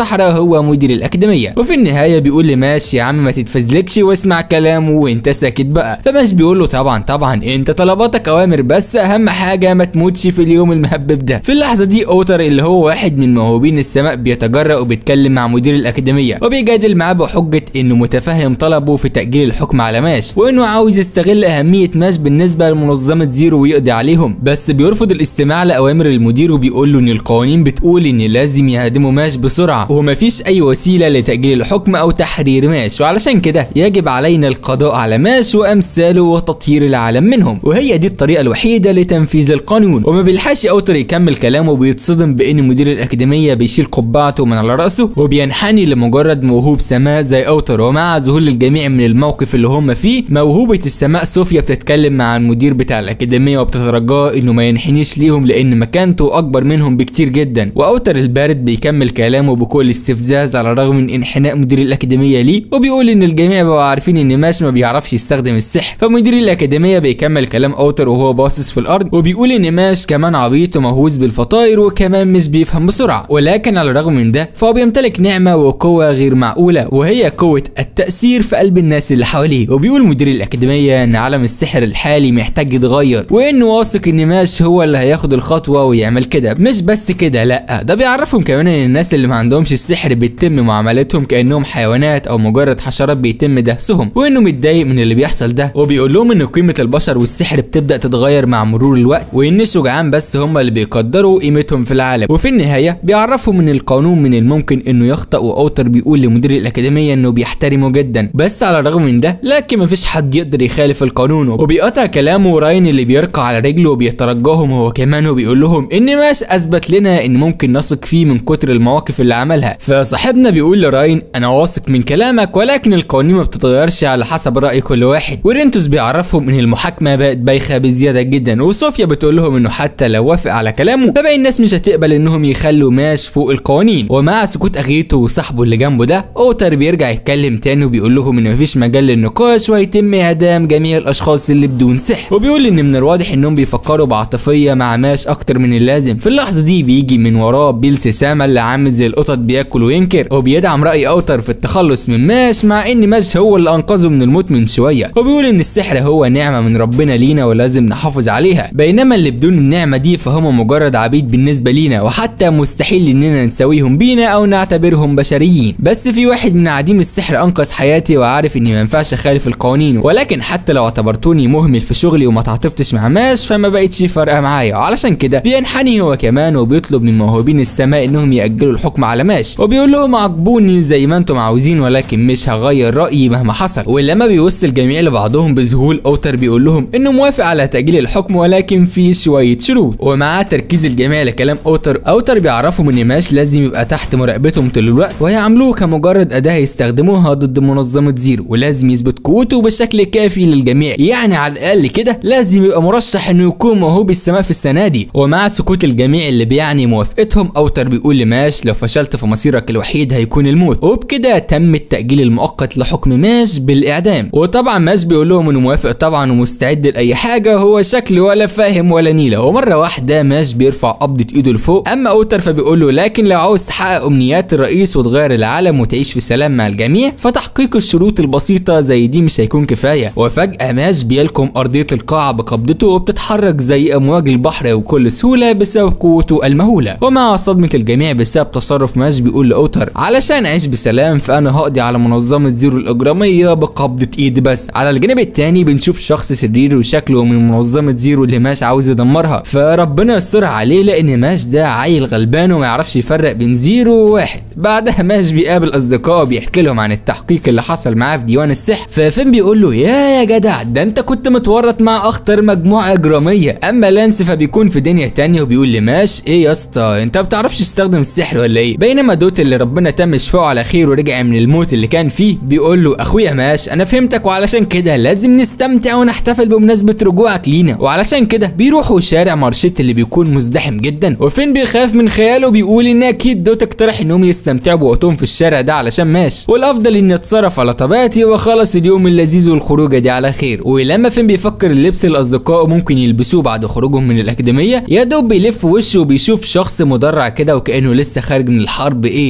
هو مدير الاكاديميه وفي النهايه بيقول لماش يا عم ما تتفزلكش واسمع كلامه وانت ساكت بقى فماش بيقول له طبعا طبعا انت طلباتك اوامر بس اهم حاجه ما تموتش في اليوم المهبب ده في اللحظه دي اوتر اللي هو واحد من موهوبين السماء بيتجرأ وبيتكلم مع مدير الاكاديميه وبيجادل معاه بحجه انه متفهم طلبه في تاجيل الحكم على ماش وانه عاوز يستغل اهميه ماش بالنسبه لمنظمه زيرو ويقضي عليهم بس بيرفض الاستماع لاوامر المدير وبيقول له ان القوانين بتقول ان لازم يهدموا ماش بسرعه ومفيش اي وسيله لتاجيل الحكم او تحرير ماش وعلشان كده يجب علينا القضاء على ماش وامثاله وتطهير العالم منهم وهي دي الطريقه الوحيده لتنفيذ القانون وما بيلحقش اوتر يكمل كلامه وبيتصدم بان مدير الاكاديميه بيشيل قبعته من على راسه وبينحني لمجرد موهوب سماء زي اوتر ومع ذهول الجميع من الموقف اللي هم فيه موهوبه السماء صوفيا بتتكلم مع المدير بتاع الاكاديميه وبتترجاه انه ما ينحنيش ليهم لان مكانته اكبر منهم بكتير جدا واوتر البارد بيكمل كلامه بكل استفزاز على الرغم من انحناء مدير الاكاديميه ليه وبيقول ان الجميع بقوا عارفين ان ماش ما بيعرفش يستخدم السحر فمدير الاكاديميه بيكمل كلام اوتر وهو باصص في الارض وبيقول ان ماش كمان عبيط ومهووس بالفطاير وكمان مش بيفهم بسرعه ولكن على الرغم من ده فهو بيمتلك نعمه وقوه غير معقوله وهي قوه التاثير في قلب الناس اللي حواليه وبيقول مدير الاكاديميه ان عالم السحر الحالي محتاج يتغير وانه واثق ان ماش هو اللي هياخد الخطوه ويعمل كده مش بس كده لا ده بيعرفهم كمان ان الناس اللي ما عندهمش السحر بيتم معاملتهم كانهم حيوانات او مجرد حشرات بيتم دهسهم وانه متضايق من اللي بيحصل ده وبيقول لهم ان قيمه البشر والسحر بتبدا تتغير مع مرور الوقت وان الشجعان بس هم اللي بيقدروا قيمتهم في العالم وفي النهايه بيعرفوا من القانون من الممكن انه يخطأ واوتر بيقول لمدير الاكاديميه انه بيحترمه جدا بس على الرغم من ده لكن مفيش حد يقدر يخالف القانون وبيقطع كلامه راين اللي بيركع على رجله وبيترجاهم هو كمان وبيقول لهم ان ماش اثبت لنا ان ممكن نثق فيه من كتر المواقف اللي عملها فصاحبنا بيقول لراين انا واثق من كلامك ولكن القوانين ما بتتغيرش على حسب راي كل واحد ورينتوس بيعرفهم ان المحاكمه بقت بايخه بزياده جدا وصوفيا بتقول لهم انه حتى لو وافق على كلامه فباقي الناس مش هتقبل انهم يخلوا ماش فوق القوانين ومع سكوت اغيتو وصاحبه اللي جنبه ده اوتر بيرجع يتكلم تاني وبيقول لهم ان مفيش مجال للنقاش وهيتم اعدام جميع الاشخاص اللي بدون سحر وبيقول ان من الواضح انهم بيفكروا بعاطفيه مع ماش اكتر من اللازم في اللحظه دي بيجي من وراه بيلس ساما اللي عامل زي القطط بياكل وينكر وبيدعم راي اوتر في التخلص من ماش مع ان ماش هو اللي انقذه من الموت من شويه وبيقول ان السحر هو نعمه من ربنا لينا ولازم نحافظ عليها بينما اللي بدون النعمه دي فهم مجرد عبيد بالنسبه لينا وحتى مستحيل اننا نساويهم بينا او نعتبرهم بشريين بس في واحد من عديم السحر انقذ حياتي وعارف اني ما ينفعش اخالف القوانين ولكن حتى لو اعتبرتوني مهمل في شغلي وما تعاطفتش مع ماش فما بقتش فارقه معايا وعلشان كده بينحني هو كمان وبيطلب من موهوبين السماء انهم ياجلوا الحكم على ماش وبيقول لهم عاقبوني زي ما انتم عاوزين ولكن مش هغير رايي مهما حصل ولما بيوصل الجميع لبعضهم بذهول اوتر بيقول لهم انه موافق على تاجيل الحكم ولكن في شويه شروط ومع تركيز الجميع لكلام اوتر اوتر بيعرفهم ان ماش لازم يبقى تحت مراقبتهم طول الوقت ويعاملوه كمجرد اداه يستخدموها ضد منظمه زيرو ولازم يثبت قوته بشكل كافي للجميع يعني على الاقل كده لازم يبقى مرشح انه يكون موهوب السماء في السنه دي ومع سكوت الجميع اللي بيعني موافقتهم اوتر بيقول لماش لو فشلت في مصيرك الوحيد هيكون الموت وبكده تم التاجيل المؤقت لحكم ماش بالاعدام وطبعا ماش بيقول لهم انه موافق طبعا ومستعد لاي حاجه هو شكل ولا فاهم ولا نيله ومره واحده ماش بيرفع قبضه ايده لفوق اما اوتر فبيقول له لكن لو عاوز تحقق امنيات الرئيس وتغير العالم وتعيش في سلام مع الجميع فتحقيق الشروط البسيطه زي دي مش هيكون كفايه وفجاه ماش بيلكم ارضيه القاعه بقبضته وبتتحرك زي امواج البحر وبكل سهوله بسبب قوته المهوله ومع صدمه الجميع بسبب تصرف ماش بيقول لاوتر علشان اعيش بسلام فانا هقضي على منظمه زيرو الاجراميه بقبضه ايد بس على الجانب التاني بنشوف شخص شرير وشكله من منظمه زيرو اللي ماش عاوز يدمرها فربنا يستر عليه لان ماش ده عيل غلبان وما يعرفش يفرق بين زيرو وواحد بعدها ماش بيقابل اصدقائه بيحكي لهم عن التحقيق اللي حصل معاه في ديوان السحر ففين بيقول له يا يا جدع ده انت كنت متورط مع اخطر مجموعه اجراميه اما لانس فبيكون في دنيا تانية وبيقول لماش ايه يا اسطى انت ما بتعرفش تستخدم السحر ولا ايه بينما دوت اللي ربنا تم شفاعه على خير ورجع من الموت اللي كان فيه بيقول له اخويا ماش انا فهمتك وعلشان كده لازم نستمتع ونحتفل بمناسبه رجوعك لينا وعلشان كده بيروحوا شارع مارشيت اللي بيكون مزدحم جدا وفين بيخاف من خياله بيقول ان اكيد دوت اقترح انهم يستمتعوا بوقتهم في الشارع ده علشان ماش والافضل ان يتصرف على طبيعتي وخلص اليوم اللذيذ والخروجه دي على خير ولما فين بيفكر اللبس اللي اصدقائه ممكن يلبسوه بعد خروجهم من الاكاديميه يا دوب بيلف وشه وبيشوف شخص مدرع كده وكانه لسه خارج من الحرب ايه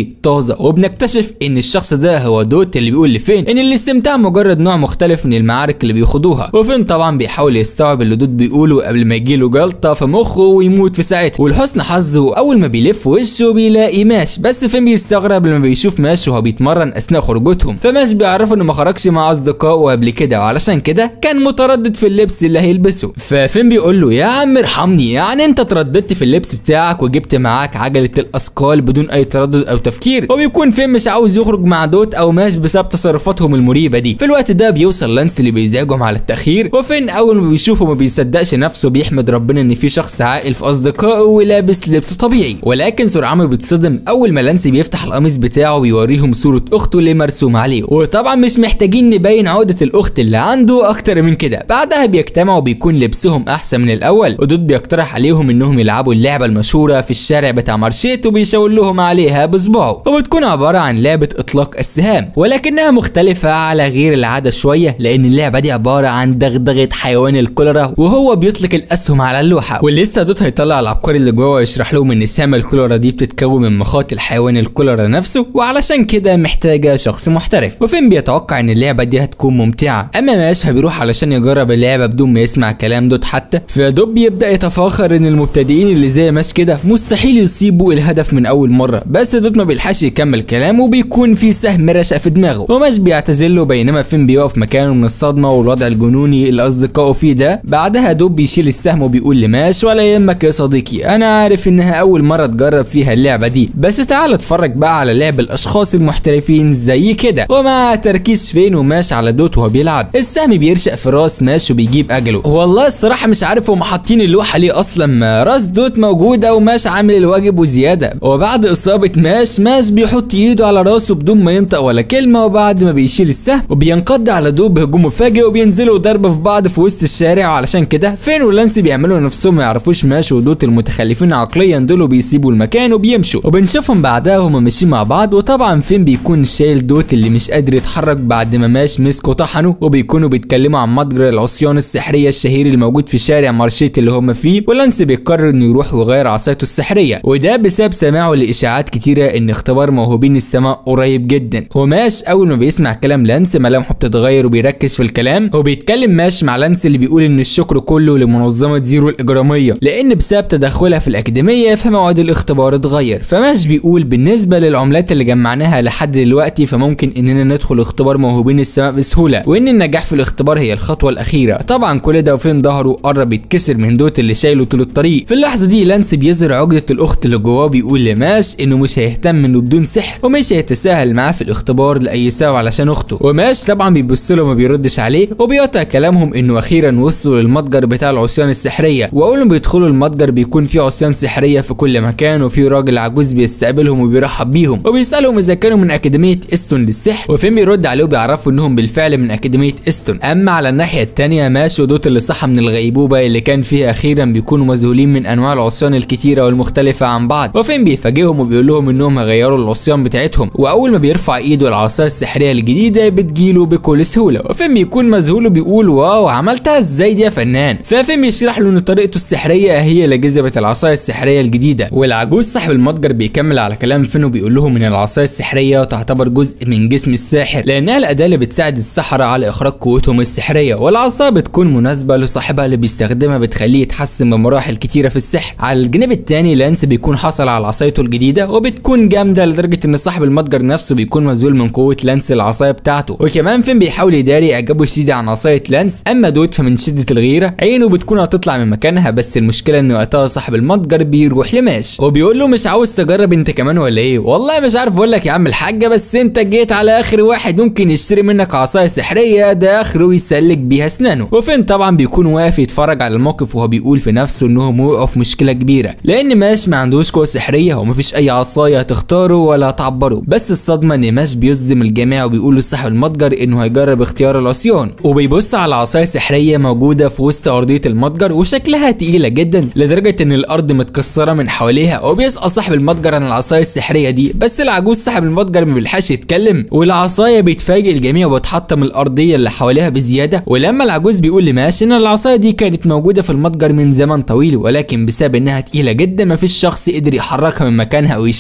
جديد طازه وبنكتشف ان الشخص ده هو دوت اللي بيقول لفين ان الاستمتاع مجرد نوع مختلف من المعارك اللي بيخوضوها وفين طبعا بيحاول يستوعب اللي دوت بيقوله قبل ما يجيله جلطه في مخه ويموت في ساعتها ولحسن حظه اول ما بيلف وشه بيلاقي ماش بس فين بيستغرب لما بيشوف ماش وهو بيتمرن اثناء خروجتهم فماش بيعرفه انه ما خرجش مع اصدقائه قبل كده وعلشان كده كان متردد في اللبس اللي هيلبسه ففين بيقول له يا عم ارحمني يعني انت ترددت في اللبس بتاعك وجبت معاك عجله الاثقال بدون اي تردد او تفكير وبيكون فين مش عاوز يخرج مع دوت او ماش بسبب تصرفاتهم المريبه دي في الوقت ده بيوصل لانس اللي بيزعجهم على التاخير وفين اول ما بيشوفه ما بيصدقش نفسه بيحمد ربنا ان في شخص عاقل في اصدقائه ولابس لبس طبيعي ولكن سرعان بيتصدم اول ما لانس بيفتح القميص بتاعه ويوريهم صوره اخته اللي مرسوم عليه وطبعا مش محتاجين نبين عقده الاخت اللي عنده اكتر من كده بعدها بيجتمعوا وبيكون لبسهم احسن من الاول ودود بيقترح عليهم انهم يلعبوا اللعبه المشهوره في الشارع بتاع مارشيت وبيشاور لهم عليها بصباعه وبتكون عباره عن لعبه اطلاق السهام ولكنها مختلفه على غير العاده شويه لان اللعبه دي عباره عن دغدغه حيوان الكوليرا وهو بيطلق الاسهم على اللوحه ولسه دوت هيطلع العبقري اللي جوه ويشرح لهم ان سهم الكوليرا دي بتتكون من مخاط الحيوان الكوليرا نفسه وعلشان كده محتاجه شخص محترف وفين بيتوقع ان اللعبه دي هتكون ممتعه اما ماش فبيروح علشان يجرب اللعبه بدون ما يسمع كلام دوت حتى فدوب بيبدا يتفاخر ان المبتدئين اللي زي ماش كده مستحيل يصيبوا الهدف من اول مره بس دوت ما بيلحقش يكمل كلامه وبيكون في سهم رشق في دماغه وماش بيعتذر له بينما فين بيقف مكانه من الصدمه والوضع الجنوني اللي اصدقائه فيه ده بعدها دوب بيشيل السهم وبيقول لماش ولا يهمك يا صديقي انا عارف انها اول مره تجرب فيها اللعبه دي بس تعال اتفرج بقى على لعب الاشخاص المحترفين زي كده ومع تركيز فين وماش على دوت وهو بيلعب السهم بيرشق في راس ماش وبيجيب اجله والله الصراحه مش عارف هم حاطين اللوحه ليه اصلا ما راس دوت موجوده وماش عامل الواجب وزياده وبعد اصابه ماش ماش بيحط ايده على راسه بدون ما ينطق ولا كلمه وبعد ما بيشيل السهم وبينقض على دوب بهجوم مفاجئ وبينزلوا ضرب في بعض في وسط الشارع وعلشان كده فين ولانسي بيعملوا نفسهم ما يعرفوش ماش ودوت المتخلفين عقليا دول وبيسيبوا المكان وبيمشوا وبنشوفهم بعدها هما ماشيين مع بعض وطبعا فين بيكون شايل دوت اللي مش قادر يتحرك بعد ما ماش مسكه طحنه وبيكونوا بيتكلموا عن متجر العصيان السحريه الشهير الموجود في شارع مارشيت اللي هما فيه ولانس بيقرر انه يروح ويغير عصايته السحريه وده بسبب سماعه لاشاعات كتيره ان اختبار موهوبين السماء قريب جدا وماش اول ما بيسمع كلام لانس ملامحه بتتغير وبيركز في الكلام وبيتكلم ماش مع لانس اللي بيقول ان الشكر كله لمنظمه زيرو الاجراميه لان بسبب تدخلها في الاكاديميه فموعد الاختبار اتغير فماش بيقول بالنسبه للعملات اللي جمعناها لحد دلوقتي فممكن اننا ندخل اختبار موهوبين السماء بسهوله وان النجاح في الاختبار هي الخطوه الاخيره طبعا كل ده وفين ظهره قرب يتكسر من دوت اللي شايله طول الطريق في اللحظه دي لانس بيظهر عقده الاخت اللي جواه بيقول لماش انه مش هيهتم انه بدون سحر ومش هيتساهل معاه في الاختبار لاي سبب علشان اخته وماش طبعا بيبص له ما بيردش عليه وبيقطع كلامهم انه اخيرا وصلوا للمتجر بتاع العصيان السحريه واول ما بيدخلوا المتجر بيكون في عصيان سحريه في كل مكان وفي راجل عجوز بيستقبلهم وبيرحب بيهم وبيسالهم اذا كانوا من اكاديميه استون للسحر وفين بيرد عليه وبيعرفوا انهم بالفعل من اكاديميه استون اما على الناحيه الثانيه ماش ودوت اللي صحى من الغيبوبه اللي كان فيها اخيرا بيكونوا مذهولين من انواع العصيان الكتيره والمختلفه عن بعض وفين بيفاجئهم وبيقول لهم انهم هيغيروا العصيان بتاعتهم واول ما بيرفع ايده العصايه السحريه الجديده بتجيله بكل سهوله وفين بيكون مذهول وبيقول واو عملتها ازاي دي يا فنان ففين بيشرح له ان طريقته السحريه هي اللي جذبت العصايه السحريه الجديده والعجوز صاحب المتجر بيكمل على كلام فين وبيقول لهم ان العصايه السحريه تعتبر جزء من جسم الساحر لانها الاداه اللي بتساعد السحره على اخراج قوتهم السحريه والعصا بتكون مناسبه لصاحبها اللي بيستخدمها بتخليه يتحسن بمراحل كتيره في السحر على الجانب الثاني لانس بيكون حصل على عصايته الجديده وبتكون جامده لدرجه ان صاحب المتجر نفسه بيكون مذهول من قوه لانس العصايه بتاعته وكمان فين بيحاول يداري اعجابه الشديد عن عصايه لانس اما دوت فمن شده الغيره عينه بتكون هتطلع من مكانها بس المشكله ان وقتها صاحب المتجر بيروح لماش وبيقول له مش عاوز تجرب انت كمان ولا ايه والله مش عارف اقول لك يا عم الحاجه بس انت جيت على اخر واحد ممكن يشتري منك عصايه سحريه ده اخره يسلك بيها اسنانه وفين طبعا بيكون واقف يتفرج على الموقف وهو بيقول في نفسه انهم وقعوا في مشكله كبيره لان ماش ما عندوش قوه سحريه ومفيش اي عصايه تختاره ولا تعبره بس الصدمه ان ماش بيصدم الجميع وبيقول لصاحب المتجر انه هيجرب اختيار العصيان وبيبص على عصايه سحريه موجوده في وسط ارضيه المتجر وشكلها تقيله جدا لدرجه ان الارض متكسره من حواليها وبيسال صاحب المتجر عن العصايه السحريه دي بس العجوز صاحب المتجر ما بيلحقش يتكلم والعصايه بيتفاجئ الجميع وبتحطم الارضيه اللي حواليها بزياده ولما العجوز بيقول لماش ان العصايه دي كانت موجوده في المتجر من زمن طويل ولكن بسبب انها تقيله جدا مفيش شخص قدر يحركها من مكانها او يشيلها وفي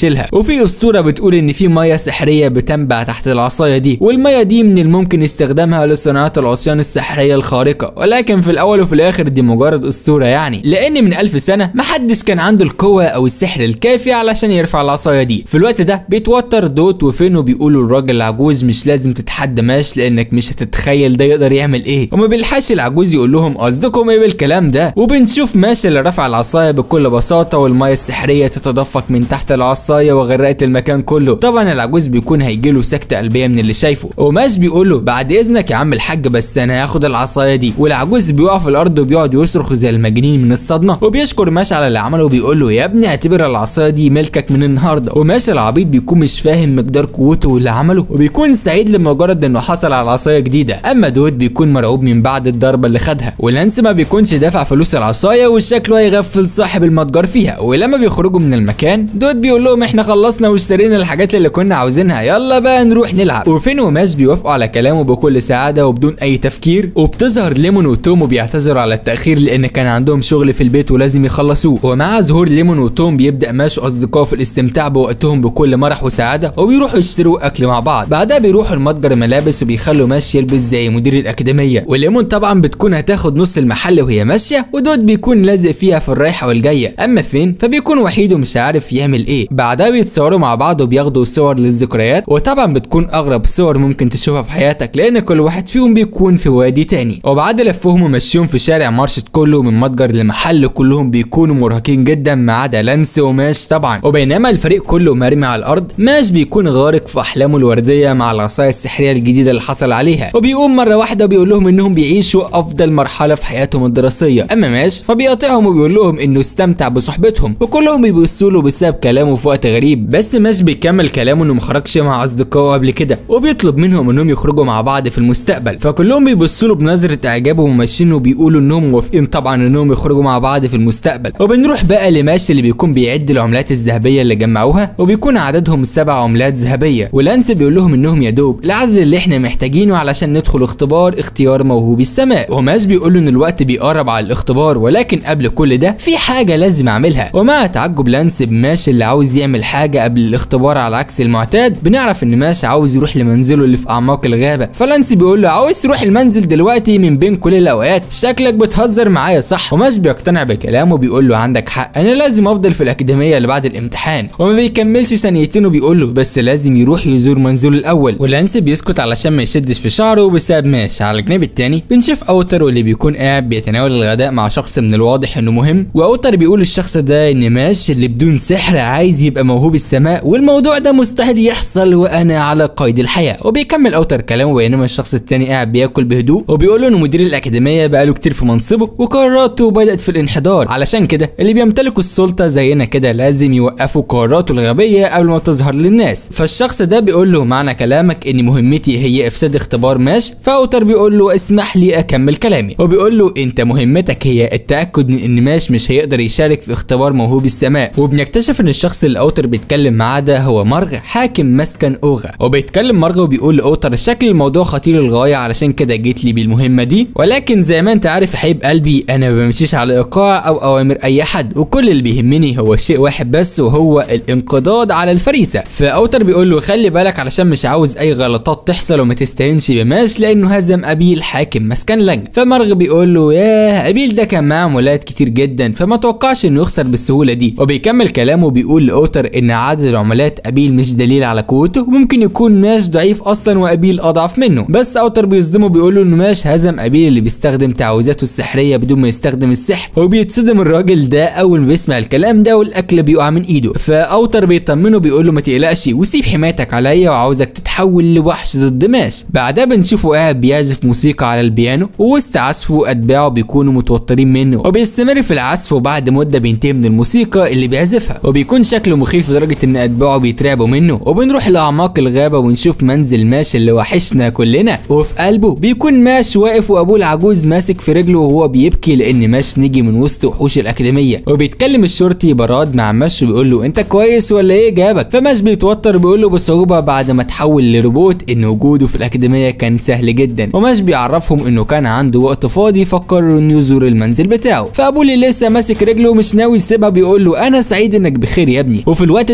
وفي اسطوره بتقول ان في ميه سحريه بتنبع تحت العصايه دي والميه دي من الممكن استخدامها لصناعه العصيان السحريه الخارقه ولكن في الاول وفي الاخر دي مجرد اسطوره يعني لان من ألف سنه محدش كان عنده القوه او السحر الكافي علشان يرفع العصايه دي في الوقت ده بيتوتر دوت وفين وبيقولوا الراجل العجوز مش لازم تتحدى ماش لانك مش هتتخيل ده يقدر يعمل ايه وما بيلحقش العجوز يقول لهم قصدكم ايه بالكلام ده وبنشوف ماش اللي رفع العصايه بكل بساطه والميه السحريه تتدفق من تحت العصايه وغرقت المكان كله طبعا العجوز بيكون هيجيله سكته قلبيه من اللي شايفه وماش بيقول له بعد اذنك يا عم الحاج بس انا هاخد العصايه دي والعجوز بيقع في الارض وبيقعد يصرخ زي المجانين من الصدمه وبيشكر ماش على اللي عمله وبيقول له يا ابني اعتبر العصايه دي ملكك من النهارده وماش العبيط بيكون مش فاهم مقدار قوته واللي عمله وبيكون سعيد لمجرد انه حصل على عصايه جديده اما دود بيكون مرعوب من بعد الضربه اللي خدها ولانس ما بيكونش دافع فلوس العصايه وشكله هيغفل صاحب المتجر فيها ولما بيخرجوا من المكان دود بيقول لهم احنا خلصنا واشترينا الحاجات اللي كنا عاوزينها يلا بقى نروح نلعب وفين وماش بيوافقوا على كلامه بكل سعاده وبدون اي تفكير وبتظهر ليمون وتوم وبيعتذروا على التاخير لان كان عندهم شغل في البيت ولازم يخلصوه ومع ظهور ليمون وتوم بيبدا ماش واصدقائه في الاستمتاع بوقتهم بكل مرح وسعاده وبيروحوا يشتروا اكل مع بعض بعدها بيروحوا المتجر ملابس وبيخلوا ماش يلبس زي مدير الاكاديميه وليمون طبعا بتكون هتاخد نص المحل وهي ماشيه ودود بيكون لازق فيها في الرايحه والجايه اما فين فبيكون وحيد ومش عارف يعمل ايه بعدها بيتصوروا مع بعض وبياخدوا صور للذكريات وطبعا بتكون اغرب صور ممكن تشوفها في حياتك لان كل واحد فيهم بيكون في وادي تاني وبعد لفهم ومشيهم في شارع مارشت كله من متجر لمحل كلهم بيكونوا مرهقين جدا ما عدا لانس وماش طبعا وبينما الفريق كله مرمي على الارض ماش بيكون غارق في احلامه الورديه مع العصايه السحريه الجديده اللي حصل عليها وبيقوم مره واحده وبيقول لهم انهم بيعيشوا افضل مرحله في حياتهم الدراسيه اما ماش فبيقاطعهم وبيقول لهم انه استمتع بصحبتهم وكلهم بيبصوا له بسبب كلامه في وقت غريب بس ماش بيكمل كلامه انه مخرجش مع اصدقائه قبل كده وبيطلب منهم انهم يخرجوا مع بعض في المستقبل فكلهم بيبصوا له بنظره اعجاب وماشيين وبيقولوا انهم موافقين طبعا انهم يخرجوا مع بعض في المستقبل وبنروح بقى لماش اللي بيكون بيعد العملات الذهبيه اللي جمعوها وبيكون عددهم سبع عملات ذهبيه ولانس بيقول لهم انهم يا دوب العدد اللي احنا محتاجينه علشان ندخل اختبار اختيار موهوب السماء وماش بيقول له ان الوقت بيقرب على الاختبار ولكن قبل كل ده في حاجه لازم اعملها ومع تعجب لانس بماش اللي عاوز يعمل حاجه قبل الاختبار على عكس المعتاد بنعرف ان ماش عاوز يروح لمنزله اللي في اعماق الغابه فلانس بيقول له عاوز تروح المنزل دلوقتي من بين كل الاوقات شكلك بتهزر معايا صح وماش بيقتنع بكلامه وبيقول له عندك حق انا لازم افضل في الاكاديميه اللي بعد الامتحان وما بيكملش ثانيتين وبيقول له بس لازم يروح يزور منزله الاول ولانس بيسكت علشان ما يشدش في شعره بسبب ماش على الجانب التاني بنشوف اوتر واللي بيكون قاعد بيتناول الغداء مع شخص من الواضح انه مهم واوتر بيقول للشخص ده ان ماش اللي بدون سحر عايز يبقى موهوب السماء والموضوع ده مستحيل يحصل وانا على قيد الحياه وبيكمل اوتر كلامه بينما الشخص التاني قاعد بياكل بهدوء وبيقول له انه مدير الاكاديميه بقاله كتير في منصبه وقراراته بدات في الانحدار علشان كده اللي بيمتلكوا السلطه زينا كده لازم يوقفوا قراراته الغبيه قبل ما تظهر للناس فالشخص ده بيقول له معنى كلامك ان مهمتي هي افساد اختبار ماش فاوتر بيقول له اسمح لي اكمل كلامي وبيقول له انت مهمتك هي التاكد من ان ماش مش هيقدر يشارك في اختبار موهوب السماء وبنكتشف ان الشخص اللي اوتر بيتكلم معاه ده هو مرغ حاكم مسكن اوغا وبيتكلم مرغ وبيقول لاوتر شكل الموضوع خطير للغايه علشان كده جيت لي بالمهمه دي ولكن زي ما انت عارف يا حبيب قلبي انا ما بمشيش على ايقاع او اوامر اي حد وكل اللي بيهمني هو شيء واحد بس وهو الانقضاض على الفريسه فاوتر بيقول له خلي بالك علشان مش عاوز اي غلطات تحصل وما تستهينش بماش لانه هزم ابيل حاكم مسكن لنج فمرغ بيقول له ياه ابيل ده كان معاه مولات كتير جدا فما توقعش انه يخسر بالسهوله دي وبيكمل كلامه وبيقول لاوتر ان عدد العملات ابيل مش دليل على قوته وممكن يكون ماش ضعيف اصلا وابيل اضعف منه بس اوتر بيصدمه بيقول له انه ماش هزم ابيل اللي بيستخدم تعويذاته السحريه بدون ما يستخدم السحر وبيتصدم الراجل ده اول ما بيسمع الكلام ده والاكل بيقع من ايده فاوتر بيطمنه بيقول له ما تقلقش وسيب حمايتك عليا وعاوزك تتحول لوحش ضد ماش بعدها بنشوفه قاعد بيعزف موسيقى على البيانو ووسط عزفه اتباعه بيكونوا متوترين منه وبيستمر في العزف وبعد مده بينتهي من الموسيقى اللي بيعزفها وبيكون شكله مخيف لدرجه ان اتباعه بيترعبوا منه وبنروح لاعماق الغابه ونشوف منزل ماش اللي وحشنا كلنا وفي قلبه بيكون ماش واقف وابوه العجوز ماسك في رجله وهو بيبكي لان ماش نجي من وسط وحوش الاكاديميه وبيتكلم الشرطي براد مع ماش وبيقول له انت كويس ولا ايه جابك فماش بيتوتر بيقول له بصعوبه بعد ما تحول لروبوت ان وجوده في الاكاديميه كان سهل جدا وماش بيعرفهم انه كان عنده وقت فاضي فقرر انه يزور المنزل بتاعه فابوه اللي لسه ماسك رجله مش ناوي يسيبها بيقول له انا سعيد انك بخير يا ابني وفي الوقت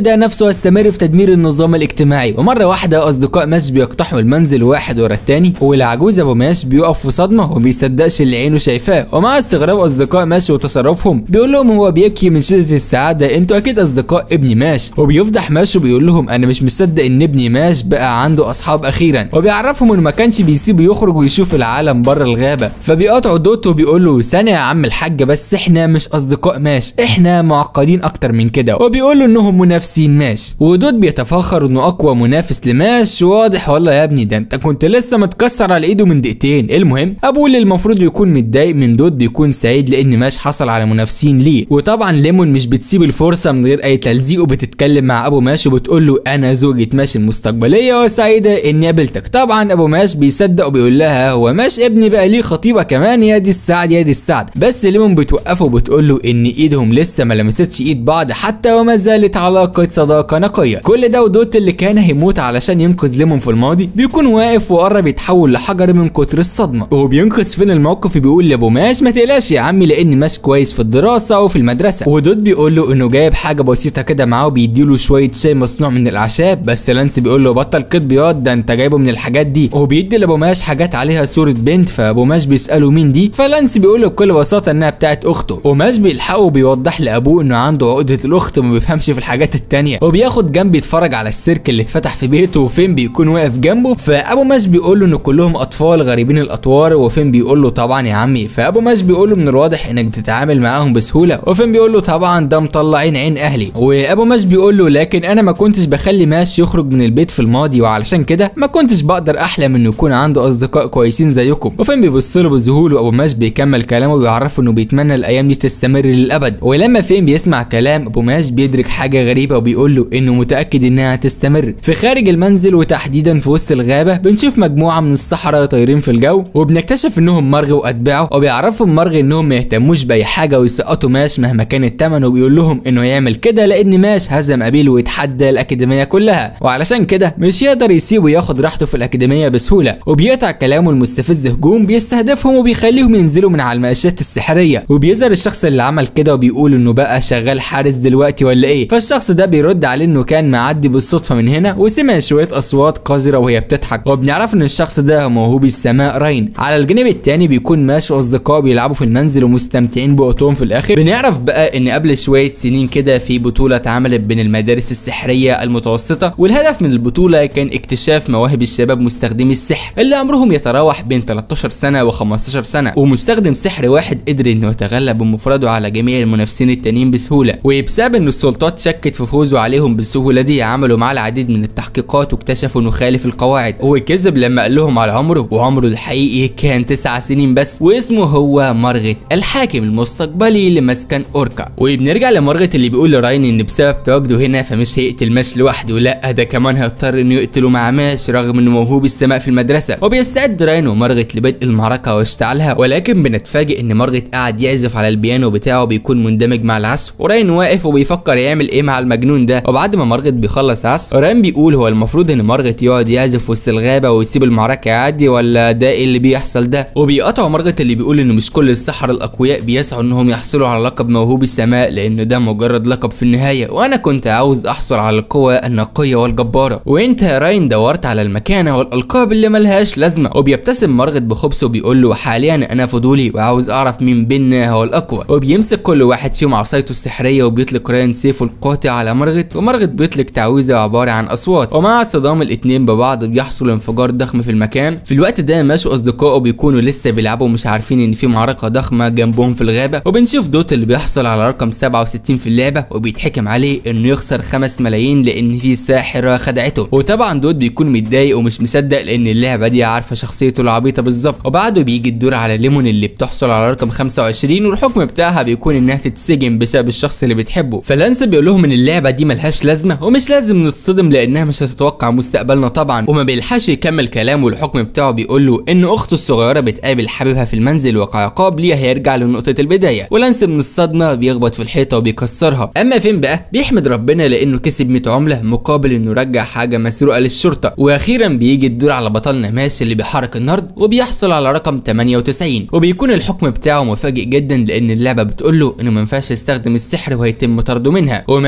ده نفسه هيستمر في تدمير النظام الاجتماعي ومره واحده اصدقاء ماش بيقتحموا المنزل واحد ورا التاني والعجوز ابو ماش بيقف في صدمه وبيصدقش اللي عينه شايفاه ومع استغراب اصدقاء ماش وتصرفهم بيقول لهم هو بيبكي من شده السعاده انتوا اكيد اصدقاء ابني ماش وبيفضح ماش وبيقول لهم انا مش مصدق ان ابني ماش بقى عنده اصحاب اخيرا وبيعرفهم انه ما كانش بيسيبه يخرج ويشوف العالم بره الغابه فبيقاطعوا دوت وبيقول له ثانيه يا عم الحاج بس احنا مش اصدقاء ماش احنا معقدين اكتر من كده وبيقول له انهم منافسين ماش ودوت بيتفاخر انه اقوى منافس لماش واضح والله يا ابني ده انت كنت لسه متكسر على ايده من دقيقتين المهم ابوه اللي المفروض يكون متضايق من دوت بيكون سعيد لان ماش حصل على منافسين ليه وطبعا ليمون مش بتسيب الفرصه من غير اي تلزيق وبتتكلم مع ابو ماش وبتقول له انا زوجة ماش المستقبليه وسعيده اني قابلتك طبعا ابو ماش بيصدق وبيقول لها هو ماش ابني بقى ليه خطيبه كمان يا دي السعد يا دي السعد بس ليمون بتوقفه وبتقول له ان ايدهم لسه ما لمستش ايد بعض حتى وما زالت علاقه صداقه نقيه كل ده ودوت اللي كان هيموت علشان ينقذ ليمون في الماضي بيكون واقف وقرب يتحول لحجر من كتر الصدمه وهو بينقذ فين الموقف بيقول لابو ماش ما تقلقش يا عمي لان ماش كويس في الدراسه وفي المدرسه ودود بيقول له انه جايب حاجه بسيطه كده معاه وبيديله شويه شاي مصنوع من الاعشاب بس لانس بيقول له بطل كدب ياض ده انت جايبه من الحاجات دي وبيدي لابو ماش حاجات عليها صوره بنت فابو ماش بيساله مين دي فلانس بيقول له بكل بساطه انها بتاعت اخته وماش بيلحقه وبيوضح لابوه انه عنده عقده الاخت وما بيفهمش في الحاجات التانية وبياخد جنب يتفرج على السيرك اللي اتفتح في بيته وفين بيكون واقف جنبه فابو ماش بيقول له ان كلهم اطفال غريبين الاطوار وفين بيقول له طبعا يا عمي فابو ماش بيقول له من الواضح انك بتتعامل معاهم بسهوله وفين بيقول له طبعا ده مطلعين عين اهلي وابو ماش بيقول له لكن انا ما كنتش بخلي ماش يخرج من البيت في الماضي وعلشان كده ما كنتش بقدر احلم انه يكون عنده اصدقاء كويسين زيكم وفين بيبص له بذهول وابو ماش بيكمل كلامه وبيعرفه انه بيتمنى الايام دي تستمر للابد ولما فين بيسمع كلام ابو ماش بيدرك حاجه غريبه وبيقول له انه متاكد انها تستمر في خارج المنزل وتحديدا في وسط الغابه بنشوف مجموعه من السحرة طايرين في الجو وبنكتشف انهم مرغ واتباعه وبيعرفوا مرغ انهم ما يهتموش باي حاجه ويسقطوا ماش مهما كان الثمن وبيقول لهم انه يعمل كده لان ماش هزم ابيل ويتحدى الاكاديميه كلها وعلشان كده مش يقدر يسيبه ياخد راحته في الاكاديميه بسهوله وبيقطع كلامه المستفز هجوم بيستهدفهم وبيخليهم ينزلوا من على المقاشات السحريه وبيظهر الشخص اللي عمل كده وبيقول انه بقى شغال حارس دلوقتي ولا ايه فالشخص ده بيرد عليه انه كان معدي بالصدفه من هنا وسمع شويه اصوات قذره وهي بتضحك وبنعرف ان الشخص ده موهوب السماء راين على الجانب التاني بيكون ماش واصدقائه بيلعبوا في المنزل ومستمتعين بوقتهم في الاخر بنعرف بقى ان قبل شويه سنين كده في بطوله اتعملت بين المدارس السحريه المتوسطه والهدف من البطوله كان اكتشاف مواهب الشباب مستخدمي السحر اللي عمرهم يتراوح بين 13 سنه و15 سنه ومستخدم سحر واحد قدر انه يتغلب بمفرده على جميع المنافسين التانيين بسهوله وبسبب ان السلطات شكت في فوزه عليهم بالسهوله دي عملوا معاه العديد من التحقيقات واكتشفوا انه خالف القواعد هو كذب لما قال لهم على عمره وعمره الحقيقي كان تسع سنين بس واسمه هو مرغت الحاكم المستقبلي لمسكن اوركا وبنرجع لمرغت اللي بيقول لراين ان بسبب تواجده هنا فمش هيقتل ماش لوحده لا ده كمان هيضطر انه يقتله مع ماش رغم انه موهوب السماء في المدرسه وبيستعد راين ومرغت لبدء المعركه واشتعالها ولكن بنتفاجئ ان مرغت قاعد يعزف على البيانو بتاعه بيكون مندمج مع العزف وراين واقف وبيفكر يعمل ايه مع المجنون ده وبعد ما مرغت بيخلص عزف راين بيقول هو المفروض ان مرغت يقعد يعزف وسط الغابه ويسيب المعركه عادي ولا ده ايه اللي بيحصل ده وبيقطعوا مرغت اللي بيقول انه مش كل السحرة الاقوياء بيسعوا انهم يحصلوا على لقب موهوب السماء لان ده مجرد لقب في النهايه وانا كنت عاوز احصل على القوه النقيه والجباره وانت يا راين دورت على المكانه والالقاب اللي ملهاش لازمه وبيبتسم مرغت بخبث وبيقول له حاليا انا فضولي وعاوز اعرف مين بينا هو الاقوى وبيمسك كل واحد فيهم عصايته السحريه وبيطلق راين سيفه القاطع على مرغت ومرغت بيطلق تعويذه عباره عن اصوات ومع اصطدام الاتنين ببعض بيحصل انفجار ضخم في المكان في الوقت ده ماش واصدقائه بيكونوا لسه بيلعبوا مش عارفين ان في معركه ضخمه جنبهم في الغابه وبنشوف دوت اللي بيحصل على رقم 67 في اللعبه وبيتحكم عليه انه يخسر 5 ملايين لان في ساحره خدعته وطبعا دوت بيكون متضايق ومش مصدق لان اللعبه دي عارفه شخصيته العبيطه بالظبط وبعده بيجي الدور على ليمون اللي بتحصل على رقم 25 والحكم بتاعها بيكون انها تتسجن بسبب الشخص اللي بتحبه فلانس بيقول لهم ان اللعبه دي ملهاش لازمه ومش لازم نتصدم لانها مش هتتوقع مستقبلنا طبعا وما بيلحقش يكمل كلامه والحكم بتاعه بيقول له ان اخته الصغيره بتقابل حبيبها في المنزل وكعقاب ليها هيرجع لنقطه البدايه ولانس من الصدمه بيخبط في الحيطه وبيكسرها اما فين بقى بيحمد ربنا لانه كسب 100 عمله مقابل انه رجع حاجه مسروقه للشرطه واخيرا بيجي الدور على بطلنا ماس اللي بيحرك النرد وبيحصل على رقم 98 وبيكون الحكم بتاعه مفاجئ جدا لان اللعبه بتقول له انه ما ينفعش يستخدم السحر وهيتم طرده منها وماشي عين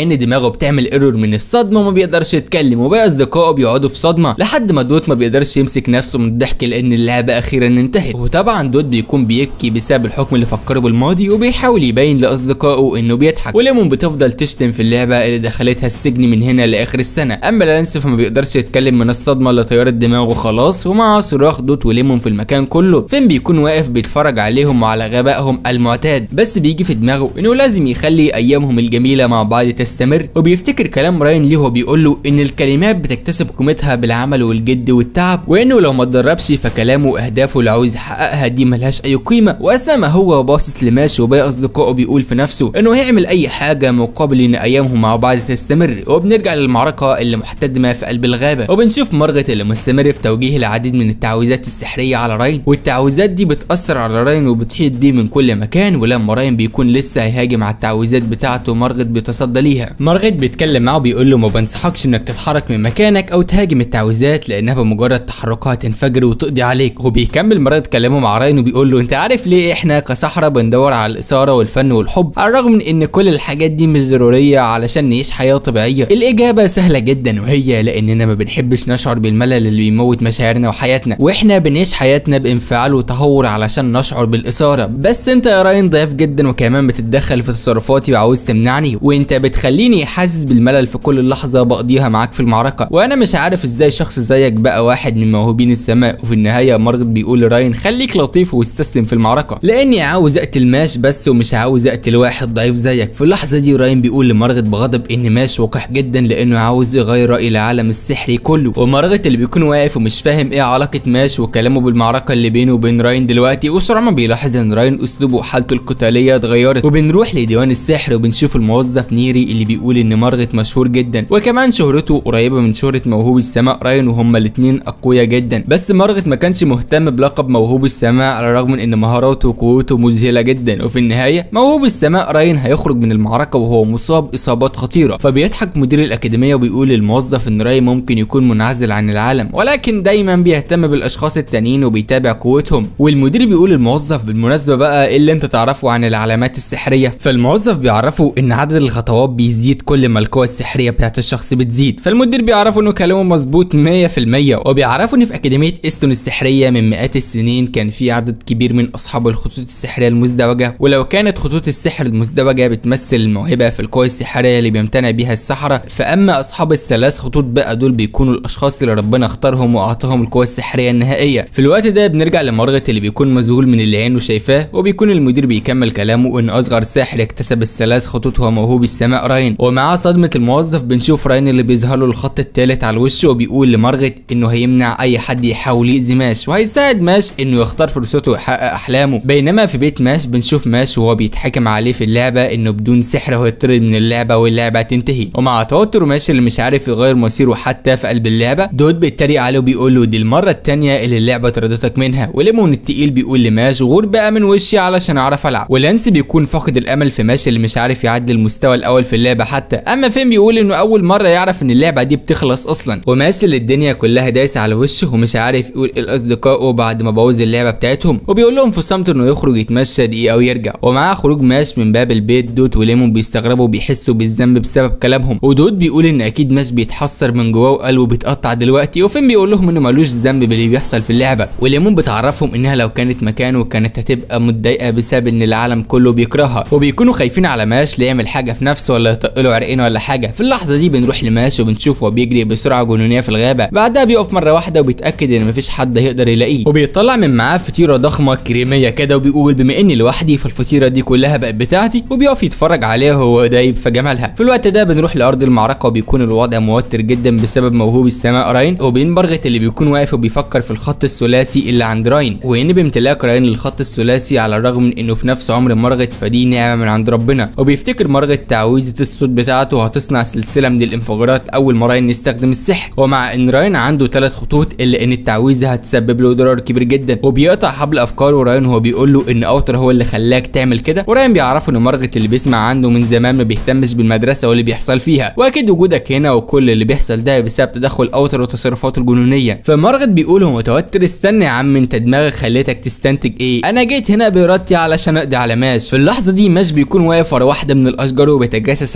لان دماغه بتعمل ايرور من الصدمه وما بيقدرش يتكلم وباقي اصدقائه بيقعدوا في صدمه لحد ما دوت ما بيقدرش يمسك نفسه من الضحك لان اللعبه اخيرا انتهت وطبعا دوت بيكون بيبكي بسبب الحكم اللي فكره بالماضي وبيحاول يبين لاصدقائه انه بيضحك وليمون بتفضل تشتم في اللعبه اللي دخلتها السجن من هنا لاخر السنه اما لانس فما بيقدرش يتكلم من الصدمه اللي طيرت دماغه خلاص ومع صراخ دوت وليمون في المكان كله فين بيكون واقف بيتفرج عليهم وعلى غبائهم المعتاد بس بيجي في دماغه انه لازم يخلي ايامهم الجميله مع بعض تستمر وبيفتكر كلام راين ليه وهو بيقول له ان الكلمات بتكتسب قيمتها بالعمل والجد والتعب وانه لو ما اتدربش فكلامه واهدافه اللي عاوز يحققها دي ملهاش اي قيمه واثناء ما هو باصص لماشي وباقي اصدقائه بيقول في نفسه انه هيعمل اي حاجه مقابل ان ايامهم مع بعض تستمر وبنرجع للمعركه اللي محتدمه في قلب الغابه وبنشوف مارغت اللي مستمر في توجيه العديد من التعويذات السحريه على راين والتعويذات دي بتاثر على راين وبتحيط بيه من كل مكان ولما راين بيكون لسه هيهاجم على التعويذات بتاعته مارغت بيتصدى ليها مارغت بيتكلم معاه وبيقول له ما بنصحكش انك تتحرك من مكانك او تهاجم التعويذات لانها بمجرد تحركها تنفجر وتقضي عليك وبيكمل مارغت كلامه مع راين وبيقول له انت عارف ليه احنا كصحراء بندور على الاثاره والفن والحب على الرغم من ان كل الحاجات دي مش ضروريه علشان نعيش حياه طبيعيه الاجابه سهله جدا وهي لاننا ما بنحبش نشعر بالملل اللي بيموت مشاعرنا وحياتنا واحنا بنعيش حياتنا بانفعال وتهور علشان نشعر بالاثاره بس انت يا راين ضعيف جدا وكمان بتتدخل في تصرفاتي وعاوز تمنعني وانت بتخليني حاسس بالملل في كل لحظه بقضيها معاك في المعركه وانا مش عارف ازاي شخص زيك بقى واحد من موهوبين السماء وفي النهايه مارغت بيقول لراين خليك لطيف واستسلم في المعركه لاني عاوز اقتل ماش بس ومش عاوز اقتل واحد ضعيف زيك في اللحظه دي راين بيقول لمارغت بغضب ان ماش وقح جدا لانه عاوز يغير راي العالم السحري كله ومارغت اللي بيكون واقف ومش فاهم ايه علاقه ماش وكلامه بالمعركه اللي بينه وبين راين دلوقتي وسرعه ما بيلاحظ ان راين اسلوبه وحالته القتاليه اتغيرت وبنروح لديوان السحر وبنشوف الموظف نيري اللي بيقول ان مارغت مشهور جدا وكمان شهرته قريبه من شهره موهوب السماء راين وهما الاثنين اقوياء جدا بس مارغت ما كانش مهتم بلقب موهوب السماء على الرغم من ان مهاراته وقوته مذهله جدا وفي النهايه موهوب السماء راين هيخرج من المعركه وهو مصاب اصابات خطيره فبيضحك مدير الاكاديميه وبيقول للموظف ان راين ممكن يكون منعزل عن العالم ولكن دايما بيهتم بالاشخاص التانيين وبيتابع قوتهم والمدير بيقول للموظف بالمناسبه بقى ايه اللي انت تعرفه عن العلامات السحريه فالموظف بيعرفه ان عدد الخطوات بيزيد كل ما القوه السحريه بتاعت الشخص بتزيد فالمدير بيعرفه انه كلامه مظبوط 100% وبيعرفوا ان في اكاديميه استون السحريه من مئات السنين كان في عدد كبير من اصحاب الخطوط السحريه المزدوجه ولو كانت خطوط السحر المزدوجه بتمثل الموهبه في القوى السحريه اللي بيمتنع بيها السحره فاما اصحاب الثلاث خطوط بقى دول بيكونوا الاشخاص اللي ربنا اختارهم واعطاهم القوه السحريه النهائيه في الوقت ده بنرجع لمرغت اللي بيكون مذهول من اللي عينه شايفاه وبيكون المدير بيكمل كلامه ان اصغر ساحر اكتسب الثلاث خطوط هو موهوب السماء راين ومع صدمه الموظف بنشوف راين اللي بيظهر له الخط الثالث على وشه وبيقول لمرغت انه هيمنع اي حد يحاول يأذي ماش وهيساعد ماش انه يختار فرصته ويحقق احلامه بينما في بيت ماش بنشوف ماش وهو بيتحكم عليه في اللعبه انه بدون سحر هو يطرد من اللعبه واللعبه تنتهي ومع توتر ماش اللي مش عارف يغير مصيره حتى في قلب اللعبه دود بيتريق عليه وبيقول له دي المره الثانيه اللي اللعبه طردتك منها وليمون التقيل بيقول لماش غور بقى من وشي علشان اعرف العب ولانس بيكون فاقد الامل في ماش اللي مش عارف يعدي المستوى الاول في اللعبه حتى اما فين بيقول انه اول مره يعرف ان اللعبه دي بتخلص اصلا وماش اللي الدنيا كلها دايسه على وشه ومش عارف يقول ايه لاصدقائه بعد ما بوظ اللعبه بتاعتهم وبيقول لهم في صمت انه يخرج يتمشى دقيقه ويرجع ومعاه خروج ماش من باب البيت دوت وليمون بيستغربوا وبيحسوا بالذنب بسبب كلامهم ودود بيقول ان اكيد ماش بيتحسر من جواه وقلبه بيتقطع دلوقتي وفين بيقول لهم انه ملوش ذنب باللي بيحصل في اللعبه وليمون بتعرفهم انها لو كانت مكانه كانت هتبقى متضايقه بسبب ان العالم كله بيكرهها وبيكونوا خايفين على ماش ليعمل حاجه في نفسه ولا يطقله عرقين ولا حاجه في اللحظه دي بنروح لماش وبنشوفه وهو بيجري بسرعه جنونيه في الغابه بعدها بيقف مره واحده وبيتاكد ان مفيش حد هيقدر يلاقيه وبيطلع من معاه فطيره ضخمه كريميه كده وبيقول بما اني لوحدي فالفطيره دي كلها بقت بتاعتي وبيقف يتفرج عليها وهو دايب في جمالها في الوقت ده بنروح لارض المعركه وبيكون الوضع موتر جدا بسبب موهوب السماء راين وبين برغت اللي بيكون واقف وبيفكر في الخط الثلاثي اللي عند راين وان بامتلاك راين للخط الثلاثي على الرغم من انه في نفس عمر مرغت فدي نعمه من عند ربنا وبيفتكر مرغت تعويذه الصوت بتاعته هتصنع سلسله من الانفجارات اول ما راين يستخدم السحر ومع ان راين عنده ثلاث خطوط الا ان التعويذه هتسبب له ضرر كبير جدا وبيقطع حبل افكاره راين وهو بيقول له ان اوتر هو اللي خلاك تعمل كده وراين بيعرفه ان مرغت اللي بيسمع عنه من زمان ما بيهتمش بالمدرسه واللي بيحصل فيها واكيد وجودك هنا وكل اللي بيحصل ده بسبب تدخل اوتر وتصرفاته الجنونيه فمرغت بيقول هو متوتر استنى يا عم انت دماغك خليتك تستنتج ايه انا جيت هنا بارادتي علشان اقضي على ماش في اللحظه دي ماش بيكون واقف ورا واحده من الاشجار وبيتجسس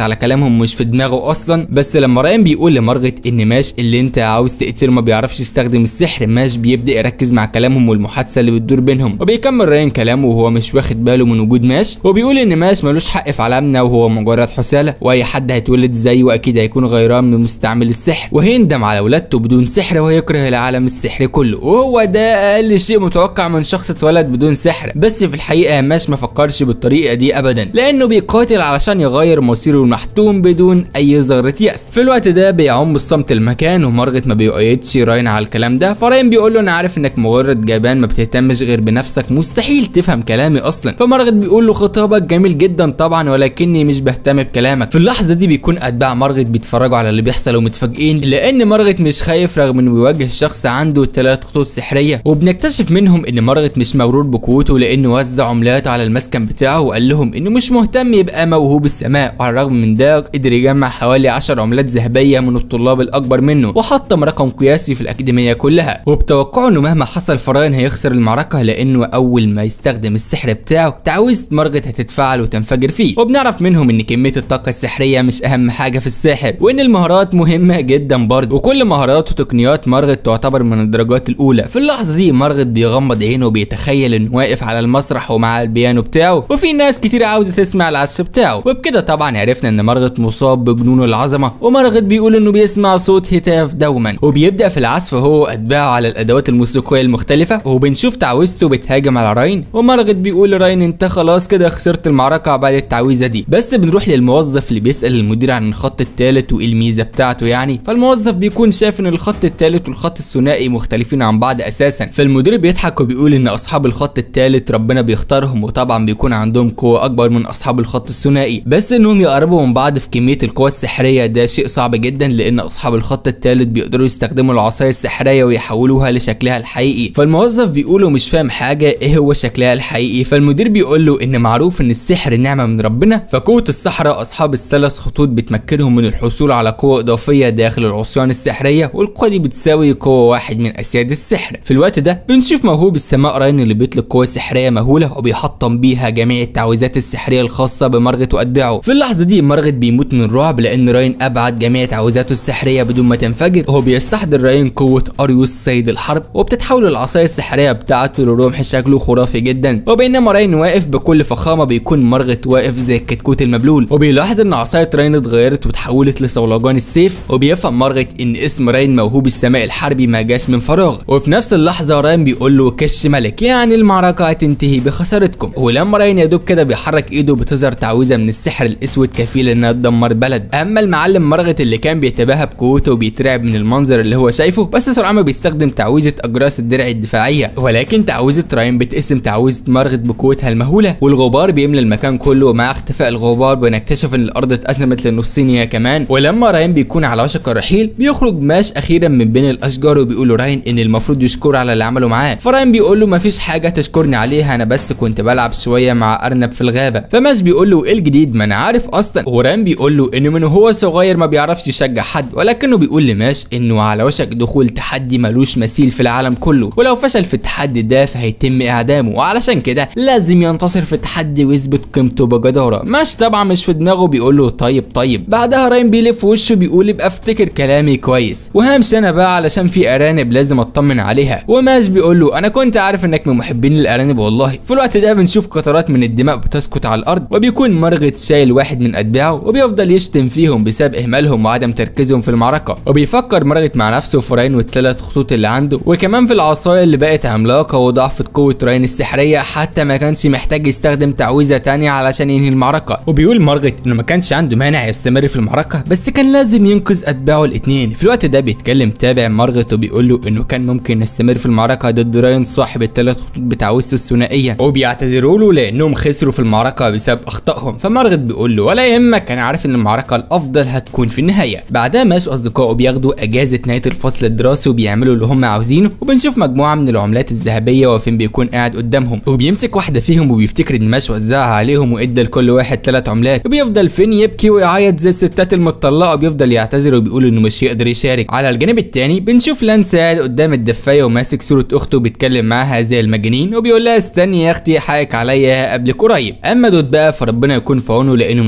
على كلامهم مش في دماغه اصلا بس لما راين بيقول لمارغت ان ماش اللي انت عاوز تقتله ما بيعرفش يستخدم السحر ماش بيبدا يركز مع كلامهم والمحادثه اللي بتدور بينهم وبيكمل راين كلامه وهو مش واخد باله من وجود ماش وبيقول ان ماش ملوش حق في عالمنا وهو مجرد حساله واي حد هيتولد زيه واكيد هيكون غيران من مستعمل السحر وهيندم على ولادته بدون سحر وهيكره العالم السحري كله وهو ده اقل شيء متوقع من شخص اتولد بدون سحر بس في الحقيقه ماش ما فكرش بالطريقه دي ابدا لانه بيقاتل علشان يغير مصيره المحتوم بدون اي ذره يأس في الوقت ده بيعم الصمت المكان ومارغت ما بيؤيدش راين على الكلام ده فراين بيقول له انا عارف انك مجرد جبان ما بتهتمش غير بنفسك مستحيل تفهم كلامي اصلا فمارغت بيقول له خطابك جميل جدا طبعا ولكني مش بهتم بكلامك في اللحظه دي بيكون اتباع مارغت بيتفرجوا على اللي بيحصل ومتفاجئين لان مارغت مش خايف رغم انه بيواجه شخص عنده ثلاث خطوط سحريه وبنكتشف منهم ان مارغت مش مغرور بقوته لانه وزع عملات على المسكن بتاعه وقال لهم انه مش مهتم يبقى موهوب السماء وعلى الرغم من ده قدر يجمع حوالي 10 عملات ذهبيه من الطلاب الاكبر منه وحطم رقم قياسي في الاكاديميه كلها وبتوقعه انه مهما حصل فراين هيخسر المعركه لانه اول ما يستخدم السحر بتاعه تعويذه مارغت هتتفعل وتنفجر فيه وبنعرف منهم ان كميه الطاقه السحريه مش اهم حاجه في الساحر وان المهارات مهمه جدا برضه وكل مهارات وتقنيات مارغت تعتبر من الدرجات الاولى في اللحظه دي مارغت بيغمض عينه وبيتخيل انه واقف على المسرح ومع البيانو بتاعه وفي ناس كتير عاوزه تسمع العزف بتاعه وبكده طبعا عرفنا ان مارغت مصاب بجنون العظمه ومارغت بيقول انه بيسمع صوت هتاف دوما وبيبدا في العزف هو واتباعه على الادوات الموسيقيه المختلفه وبنشوف تعويذته بتهاجم على راين ومارغت بيقول لراين انت خلاص كده خسرت المعركه بعد التعويذه دي بس بنروح للموظف اللي بيسال المدير عن الخط الثالث وايه الميزه بتاعته يعني فالموظف بيكون شايف ان الخط الثالث والخط الثنائي مختلفين عن بعض اساسا فالمدير بيضحك وبيقول ان اصحاب الخط الثالث ربنا بيختارهم وطبعا بيكون عندهم قوه اكبر من اصحاب الخط الثنائي بس انهم يقربوا من بعض في كميه القوى السحريه ده شيء صعب جدا لان اصحاب الخط الثالث بيقدروا يستخدموا العصايه السحريه ويحولوها لشكلها الحقيقي فالموظف بيقول له مش فاهم حاجه ايه هو شكلها الحقيقي فالمدير بيقول له ان معروف ان السحر نعمه من ربنا فقوه السحره اصحاب الثلاث خطوط بتمكنهم من الحصول على قوه اضافيه داخل العصيان السحريه والقوه دي بتساوي قوه واحد من اسياد السحر في الوقت ده بنشوف موهوب السماء راين اللي بيطلق قوه سحريه مهوله وبيحطم بيها جميع التعويذات السحريه الخاصه بمارغت واتباعه في اللحظه دي مارغت بيموت من الرعب لان راين ابعد جميع تعويذاته السحريه بدون ما تنفجر وهو بيستحضر راين قوه اريوس سيد الحرب وبتتحول العصايه السحريه بتاعته لرمح شكله خرافي جدا وبينما راين واقف بكل فخامه بيكون مارغت واقف زي الكتكوت المبلول وبيلاحظ ان عصايه راين اتغيرت وتحولت لصولجان السيف وبيفهم مارغت ان اسم راين موهوب السماء الحربي ما جاش من فراغ وفي نفس اللحظه راين بيقول له كش ملك يعني المعركه هتنتهي بخسارتكم ولما راين يا دوب كده بيحرك ايده بتظهر تعويذه من السحر الاسود كفيل انها تدمر بلد اما المعلم مارغت اللي كان بيتباهى بقوته وبيترعب من المنظر اللي هو شايفه بس سرعان ما بيستخدم تعويذه اجراس الدرع الدفاعيه ولكن تعويذه راين بتقسم تعويذه مارغت بقوتها المهوله والغبار بيملى المكان كله ومع اختفاء الغبار بنكتشف ان الارض اتقسمت لنصين هي كمان ولما راين بيكون على وشك الرحيل بيخرج ماش اخيرا من بين الاشجار وبيقول له راين ان المفروض يشكره على اللي عمله معاه فراين بيقول له مفيش حاجه تشكرني عليها انا بس كنت بلعب شويه مع ارنب في الغابه فماش بيقول له ايه الجديد ما انا عارف اصلا وراين بيقول له انه من هو صغير ما بيعرفش يشجع حد ولكنه بيقول لماش انه على وشك دخول تحدي ملوش مثيل في العالم كله ولو فشل في التحدي ده فهيتم اعدامه وعلشان كده لازم ينتصر في التحدي ويثبت قيمته بجداره ماش طبعا مش في دماغه بيقول له طيب طيب بعدها راين بيلف وشه بيقول يبقى افتكر كلامي كويس وهمشي انا بقى علشان في ارانب لازم اطمن عليها وماش بيقول له انا كنت عارف انك من محبين الارانب والله في الوقت ده بنشوف قطرات من الدماء بتسقط على الارض وبيكون مرغت شايل واحد من اتباعه وبيفضل يشتم فيهم بسبب اهمالهم وعدم تركيزهم في المعركه وبيفكر مرغت مع نفسه في راين والثلاث خطوط اللي عنده وكمان في العصايه اللي بقت عملاقه وضعفت قوه راين السحريه حتى ما كانش محتاج يستخدم تعويذه تانية علشان ينهي المعركه وبيقول مرغت انه ما كانش عنده مانع يستمر في المعركه بس كان لازم ينقذ اتباعه الاثنين في الوقت ده بيتكلم تابع مرغت وبيقول له انه كان ممكن يستمر في المعركه ضد راين صاحب الثلاث خطوط بتعويذته الثنائيه وبيعتذروا له لانهم خسروا في المعركه بسبب اخطائهم فمرغت بيقول له ولا يهمك انا عارف ان المعركه الافضل هتكون في النهايه بعدها ماش واصدقائه بياخدوا اجازه نهايه الفصل الدراسي وبيعملوا اللي هم عاوزينه وبنشوف مجموعه من العملات الذهبيه وفين بيكون قاعد قدامهم وبيمسك واحده فيهم وبيفتكر ان ماش وزعها عليهم وادى لكل واحد ثلاث عملات وبيفضل فين يبكي ويعيط زي الستات المطلقه وبيفضل يعتذر وبيقول انه مش هيقدر يشارك على الجانب الثاني بنشوف لانس قاعد قدام الدفايه وماسك صوره اخته بيتكلم معاها زي المجانين وبيقول لها استني يا اختي حقك عليا قبلك قريب اما دوت بقى فربنا يكون في عونه لانه من شده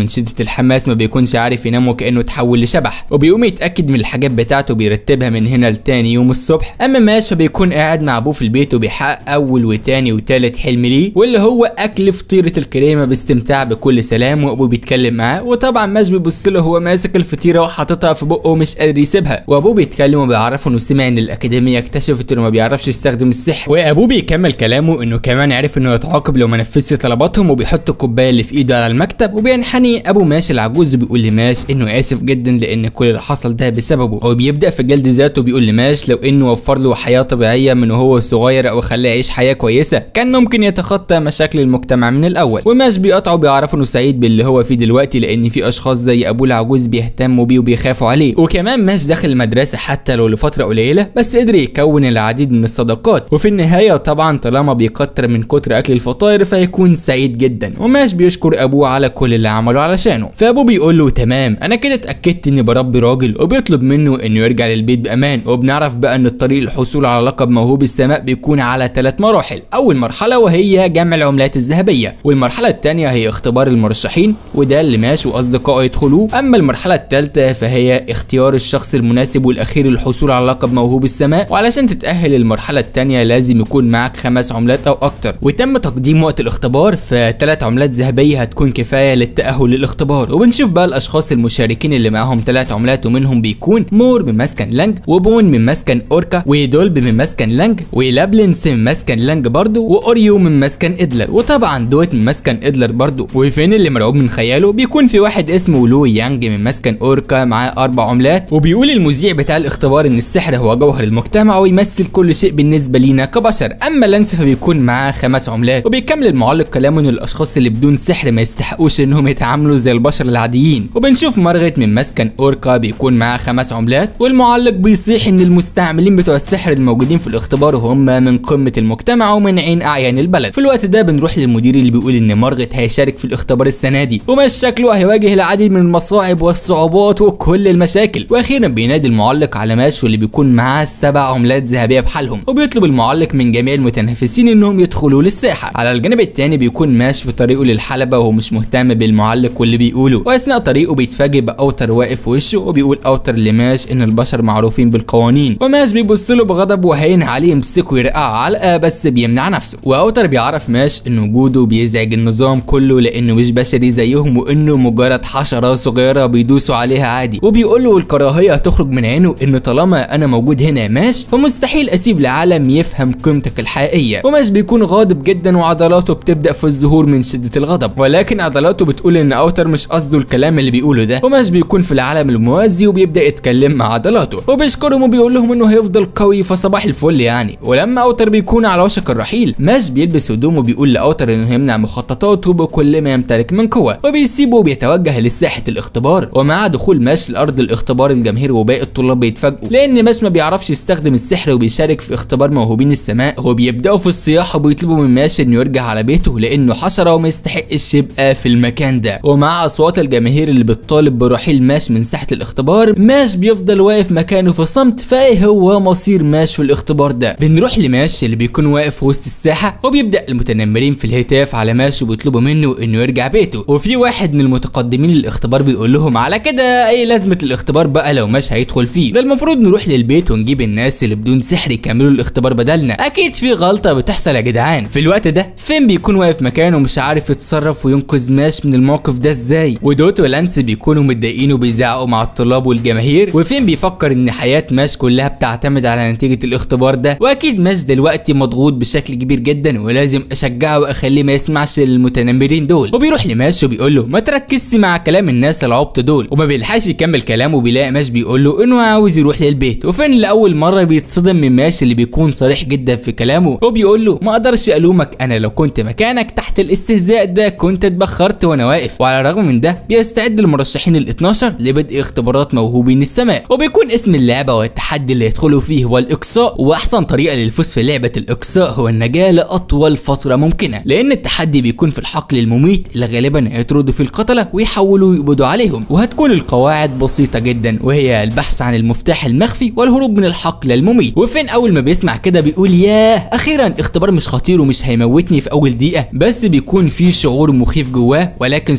الحماس ما بيكونش عارف ينام وكانه اتحول لشبح وبيقوم يتاكد من الحاجات بتاعته بيرتبها من هنا لتاني يوم الصبح اما ماش فبيكون قاعد مع ابوه في البيت وبيحقق اول وتاني وتالت حلم ليه واللي هو اكل فطيره الكريمه باستمتاع بكل سلام وابوه بيتكلم معاه وطبعا ماش بيبص له هو ماسك الفطيره وحاططها في بقه ومش قادر يسيبها وابوه بيتكلم وبيعرفه انه سمع ان الاكاديميه اكتشفت انه ما بيعرفش يستخدم السحر وابوه بيكمل كلامه انه كمان عرف انه يتعاقب لو ما نفذش طلباتهم وبيحط الكوبايه اللي في ايده على المكتب وبينحني ابو ماش العجوز وبيقول لماش انه اسف جدا لان كل اللي حصل ده بسببه هو بيبدا في جلد ذاته وبيقول لماش لو انه وفر له حياه طبيعيه من وهو صغير او خلاه يعيش حياه كويسه كان ممكن يتخطى مشاكل المجتمع من الاول وماش بيقطعه بيعرف انه سعيد باللي هو فيه دلوقتي لان في اشخاص زي ابوه العجوز بيهتموا بيه وبيخافوا عليه وكمان ماش داخل المدرسه حتى لو لفتره قليله بس قدر يكون العديد من الصداقات وفي النهايه طبعا طالما بيكتر من كتر اكل الفطاير فهيكون سعيد جدا وماش بيشكر ابوه على كل اللي عمله علشانه فابوه بيقول له تمام انا كده اتاكدت اني بربي راجل وبيطلب منه انه يرجع للبيت بامان وبنعرف بقى ان الطريق للحصول على لقب موهوب السماء بيكون على ثلاث مراحل اول مرحله وهي جمع العملات الذهبيه والمرحله الثانيه هي اختبار المرشحين وده اللي ماش واصدقائه يدخلوه اما المرحله الثالثه فهي اختيار الشخص المناسب والاخير للحصول على لقب موهوب السماء وعلشان تتاهل للمرحله الثانيه لازم يكون معاك خمس عملات او اكتر وتم تقديم وقت الاختبار فثلاث عملات ذهبيه هتكون كفايه للتاهل للاختبار وبنشوف بقى الاشخاص المشاركين اللي معاهم ثلاث عملات ومنهم بيكون مور من مسكن لانج وبون من مسكن اوركا ودولب من مسكن لانج ولابلنس من مسكن لانج برضه واوريو من مسكن ادلر وطبعا دوت من مسكن ادلر برضه وفين اللي مرعوب من خياله بيكون في واحد اسمه لو يانج من مسكن اوركا معاه اربع عملات وبيقول المذيع بتاع الاختبار ان السحر هو جوهر المجتمع ويمثل كل شيء بالنسبه لينا كبشر اما لانس فبيكون معاه خمس عملات وبيكمل المعلق كلامه ان الاشخاص اللي بدون سحر ما يستحقوش انهم يتعاملوا زي البشر العاديين وبنشوف مارغت من مسكن اوركا بيكون معاه خمس عملات والمعلق بيصيح ان المستعملين بتوع السحر الموجودين في الاختبار هم من قمه المجتمع ومن عين اعيان البلد في الوقت ده بنروح للمدير اللي بيقول ان مارغت هيشارك في الاختبار السنه دي ومش شكله هيواجه العديد من المصاعب والصعوبات وكل المشاكل واخيرا بينادي المعلق على ماش واللي بيكون معاه سبع عملات ذهبيه بحالهم وبيطلب المعلق من جميع المتنافسين انهم يدخلوا للساحه على الجانب الثاني بيكون ماش في طريقه للحلبه وهو مش مهتم بالمعلق واللي بيقوله واثناء طريقه بيتفاجئ باوتر واقف في وشه وبيقول اوتر لماش ان البشر معروفين بالقوانين وماش بيبص له بغضب وهين عليه يمسكه يرقعه علقه بس بيمنع نفسه واوتر بيعرف ماش ان وجوده بيزعج النظام كله لانه مش بشري زيهم وانه مجرد حشره صغيره بيدوسوا عليها عادي وبيقول له الكراهيه هتخرج من عينه ان طالما انا موجود هنا يا ماش فمستحيل اسيب العالم يفهم قيمتك الحقيقيه وماش بيكون غاضب جدا وعضلاته بتبدا في الظهور من شده الغضب ولكن عضلاته بتقول ان اوتر مش قصده الكلام اللي بيقوله ده وماش بيكون في العالم الموازي وبيبدا يتكلم مع عضلاته وبيشكرهم وبيقول لهم انه هيفضل قوي فصباح الفل يعني ولما اوتر بيكون على وشك الرحيل ماش بيلبس هدومه وبيقول لاوتر انه يمنع مخططاته بكل ما يمتلك من قوه وبيسيبه وبيتوجه لساحه الاختبار ومع دخول ماش لارض الاختبار الجماهير وباقي الطلاب بيتفاجئوا لان ماش ما بيعرفش يستخدم السحر وبيشارك في اختبار موهوبين السماء وبيبداوا في الصياح وبيطلبوا من ماش انه يرجع على بيته لانه حشره وما يستحقش يبقى في المكان ده ومع اصوات الجماهير اللي بتطالب برحيل ماش من ساحه الاختبار ماش بيفضل واقف مكانه في صمت فايه هو مصير ماش في الاختبار ده بنروح لماش اللي بيكون واقف في وسط الساحه وبيبدا المتنمرين في الهتاف على ماش وبيطلبوا منه انه يرجع بيته وفي واحد من المتقدمين للاختبار بيقول لهم على كده ايه لازمه الاختبار بقى لو ماش هيدخل فيه ده المفروض نروح للبيت ونجيب الناس اللي بدون سحر يكملوا الاختبار بدلنا اكيد في غلطه بتحصل يا جدعان في الوقت ده فين بيكون واقف مكانه ومش عارف يتصرف وينقذ ماش من الموقف ده ازاي ودوت ولانس بيكونوا متضايقين وبيزعقوا مع الطلاب والجماهير وفين بيفكر ان حياه ماش كلها بتعتمد على نتيجه الاختبار ده واكيد ماش دلوقتي مضغوط بشكل كبير جدا ولازم اشجعه واخليه ما يسمعش للمتنمرين دول وبيروح لماش وبيقول له ما تركزش مع كلام الناس العبط دول وما بيلحقش يكمل كلامه وبيلاقي ماش بيقول له انه عاوز يروح للبيت وفين لاول مره بيتصدم من ماش اللي بيكون صريح جدا في كلامه وبيقول له ما اقدرش الومك انا لو كنت مكانك تحت الاستهزاء ده كنت اتبخرت وانا واقف وعلى الرغم من ده بيستعد المرشحين ال 12 لبدء اختبارات موهوبين السماء وبيكون اسم اللعبه والتحدي اللي يدخلوا فيه هو الاقصاء واحسن طريقه للفوز في لعبه الاقصاء هو النجاه لاطول فتره ممكنه لان التحدي بيكون في الحقل المميت اللي غالبا هيطردوا فيه القتله ويحاولوا يقبضوا عليهم وهتكون القواعد بسيطه جدا وهي البحث عن المفتاح المخفي والهروب من الحقل المميت وفين اول ما بيسمع كده بيقول ياه اخيرا اختبار مش خطير ومش هيموتني في اول دقيقه بس بيكون في شعور مخيف جواه ولكن سرعان ما بنعرف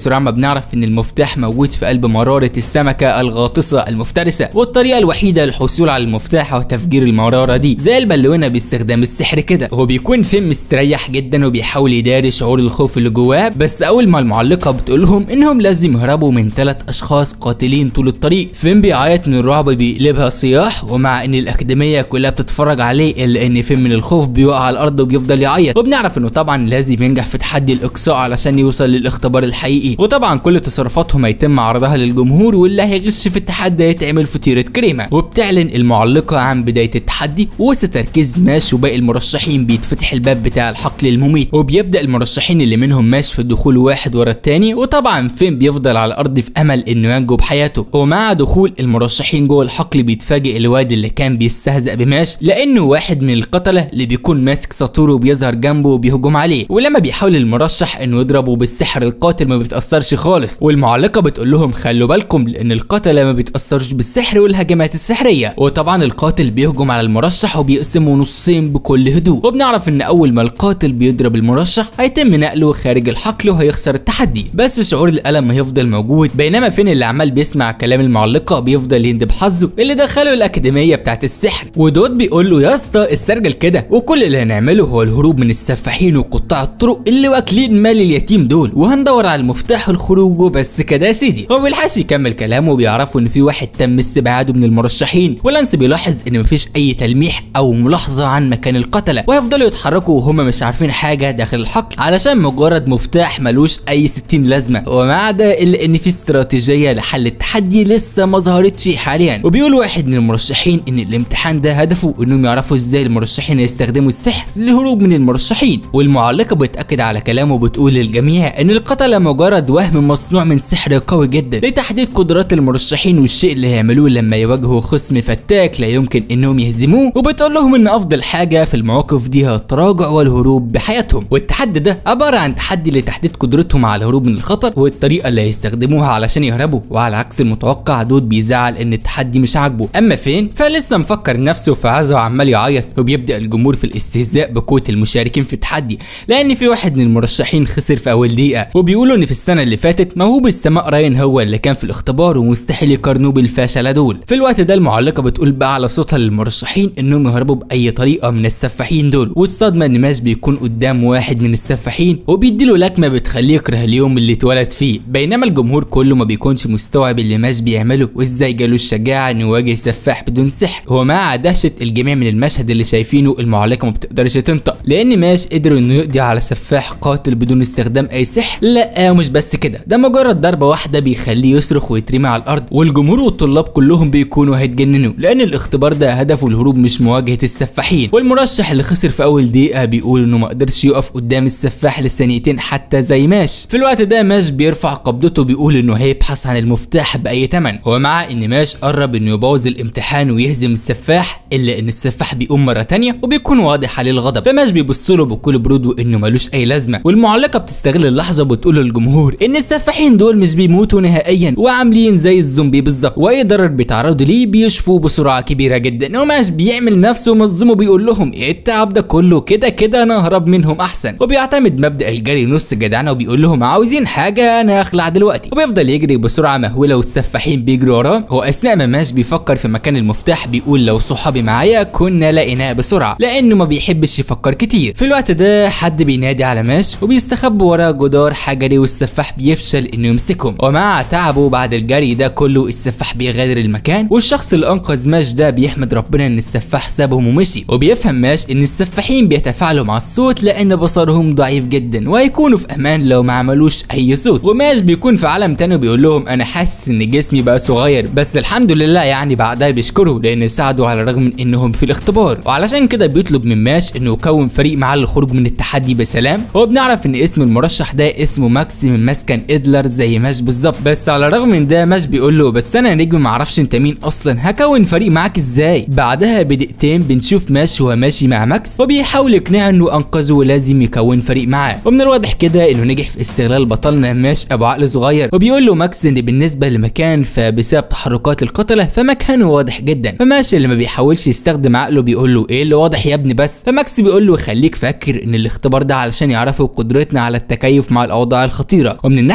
وبنعرف ان المفتاح موجود في قلب مراره السمكه الغاطسه المفترسه والطريقه الوحيده للحصول على المفتاح هو تفجير المراره دي زي البالونه باستخدام السحر كده هو بيكون فيلم مستريح جدا وبيحاول يداري شعور الخوف اللي جواه بس اول ما المعلقه بتقول لهم انهم لازم يهربوا من ثلاث اشخاص قاتلين طول الطريق فين بيعيط من الرعب بيقلبها صياح ومع ان الاكاديميه كلها بتتفرج عليه الا ان فين من الخوف بيقع على الارض وبيفضل يعيط وبنعرف انه طبعا لازم ينجح في تحدي الاقصاء علشان يوصل للاختبار الحقيقي وطبعا كل تصرفاتهم هيتم عرضها للجمهور واللي هيغش في التحدي يتعمل فطيره كريمه وبتعلن المعلقه عن بدايه التحدي وسط تركيز ماش وباقي المرشحين بيتفتح الباب بتاع الحقل المميت وبيبدا المرشحين اللي منهم ماش في الدخول واحد ورا التاني وطبعا فين بيفضل على الارض في امل انه ينجو بحياته ومع دخول المرشحين جوه الحقل بيتفاجئ الواد اللي كان بيستهزأ بماش لانه واحد من القتله اللي بيكون ماسك ساطور وبيظهر جنبه وبيهجم عليه ولما بيحاول المرشح انه يضربه بالسحر القاتل ما بيتاثرش خالص والمعلقه بتقول لهم خلوا بالكم لان القتله ما بيتاثرش بالسحر والهجمات السحريه وطبعا القاتل بيهجم على المرشح وبيقسمه نصين بكل هدوء وبنعرف ان اول ما القاتل بيضرب المرشح هيتم نقله خارج الحقل وهيخسر التحدي بس شعور الالم هيفضل موجود بينما فين اللي عمال بيسمع كلام المعلقه بيفضل يندب حظه اللي دخله الاكاديميه بتاعت السحر ودود بيقول له يا اسطى استرجل كده وكل اللي هنعمله هو الهروب من السفاحين وقطاع الطرق اللي واكلين مال اليتيم دول وهندور على المفتاح الخروج وبس كده يا سيدي هو بيلحقش يكمل كلامه وبيعرفوا ان في واحد تم استبعاده من المرشحين ولانس بيلاحظ ان مفيش اي تلميح او ملاحظه عن مكان القتله وهيفضلوا يتحركوا وهم مش عارفين حاجه داخل الحقل علشان مجرد مفتاح ملوش اي 60 لازمه وما عدا الا ان في استراتيجيه لحل التحدي لسه ما ظهرتش حاليا وبيقول واحد من المرشحين ان الامتحان ده هدفه انهم يعرفوا ازاي المرشحين يستخدموا السحر للهروب من المرشحين والمعلقه بتاكد على كلامه وبتقول للجميع ان القتله مجرد وهم مصنوع من سحر قوي جدا لتحديد قدرات المرشحين والشيء اللي هيعملوه لما يواجهوا خصم فتاك لا يمكن انهم يهزموه وبتقول لهم ان افضل حاجه في المواقف دي هي التراجع والهروب بحياتهم والتحدي ده عباره عن تحدي لتحديد قدرتهم على الهروب من الخطر والطريقه اللي هيستخدموها علشان يهربوا وعلى عكس المتوقع دود بيزعل ان التحدي مش عاجبه اما فين فلسه مفكر نفسه في عزه وعمال يعيط وبيبدا الجمهور في الاستهزاء بقوه المشاركين في التحدي لان في واحد من المرشحين خسر في اول دقيقه وبيقولوا ان في السنه اللي فاتت موهوب السماء راين هو اللي كان في الاختبار ومستحيل يقارنوه بالفاشله دول في الوقت ده المعلقه بتقول باعلى صوتها للمرشحين انهم يهربوا باي طريقه من السفاحين دول والصدمه ان ماش بيكون قدام واحد من السفاحين وبيديله لكمه بتخليه يكره اليوم اللي اتولد فيه بينما الجمهور كله ما بيكونش مستوعب اللي ماش بيعمله وازاي جاله الشجاعه انه يواجه سفاح بدون سحر ومع دهشه الجميع من المشهد اللي شايفينه المعلقه ما بتقدرش تنطق لان ماش قدر انه يقضي على سفاح قاتل بدون استخدام اي سحر لا ومش بس كده ده مجرد ضربه واحده بيخليه يصرخ ويترمي على الارض والجمهور والطلاب كلهم بيكونوا هيتجننوا لان الاختبار ده هدفه الهروب مش مواجهه السفاحين والمرشح اللي خسر في اول دقيقه بيقول انه ما قدرش يقف قدام السفاح لثانيتين حتى زي ماش في الوقت ده ماش بيرفع قبضته بيقول انه هيبحث عن المفتاح باي ثمن ومع ان ماش قرب انه يبوظ الامتحان ويهزم السفاح الا ان السفاح بيقوم مره تانية وبيكون واضح عليه الغضب فماش بيبص له بكل برود وانه ملوش اي لازمه والمعلقه بتستغل اللحظه وبتقول للجمهور ان السفاحين دول مش بيموتوا نهائيا وعاملين زي الزومبي بالظبط واي ضرر بيتعرضوا ليه بيشفوا بسرعه كبيره جدا وماش بيعمل نفسه مصدوم وبيقول لهم ايه التعب ده كله كده كده انا اهرب منهم احسن وبيعتمد مبدا الجري نص جدعنه وبيقول لهم عاوزين حاجه انا اخلع دلوقتي وبيفضل يجري بسرعه مهوله والسفاحين بيجروا وراه واثناء ما ماش بيفكر في مكان المفتاح بيقول لو صحابي معايا كنا لقيناه بسرعه لانه ما بيحبش يفكر كتير في الوقت ده حد بينادي على ماش وبيستخبوا ورا جدار حجري والسفاح بيفشل انه يمسكهم ومع تعبه بعد الجري ده كله السفاح بيغادر المكان والشخص اللي انقذ ماش ده بيحمد ربنا ان السفاح سابهم ومشي وبيفهم ماش ان السفاحين بيتفاعلوا مع الصوت لان بصرهم ضعيف جدا وهيكونوا في امان لو ما عملوش اي صوت وماش بيكون في عالم تاني وبيقول لهم انا حاسس ان جسمي بقى صغير بس الحمد لله يعني بعدها بيشكروا لان ساعدوا على الرغم من انهم في الاختبار وعلشان كده بيطلب من ماش انه يكون فريق معاه للخروج من التحدي بسلام وبنعرف ان اسم المرشح ده اسمه ماكس من مسكن ادلر زي ماش بالظبط بس على الرغم من ده ماش بيقول له بس انا نجم معرفش انت مين اصلا هكون فريق معاك ازاي بعدها بدقيقتين بنشوف ماش وهو ماشي مع ماكس وبيحاول يقنعه انه انقذه ولازم يكون فريق معاه ومن الواضح كده انه نجح في استغلال بطلنا ماش ابو عقل صغير وبيقول له ماكس ان بالنسبه لمكان فبسبب تحركات القتله فمكانه واضح جدا فماش اللي ما بيحاولش يستخدم عقله بيقول له ايه اللي واضح يا ابني بس فماكس بيقول له خليك فاكر ان الاختبار ده علشان يعرفوا قدرتنا على التكيف مع الاوضاع الخطيره ومن الناحيه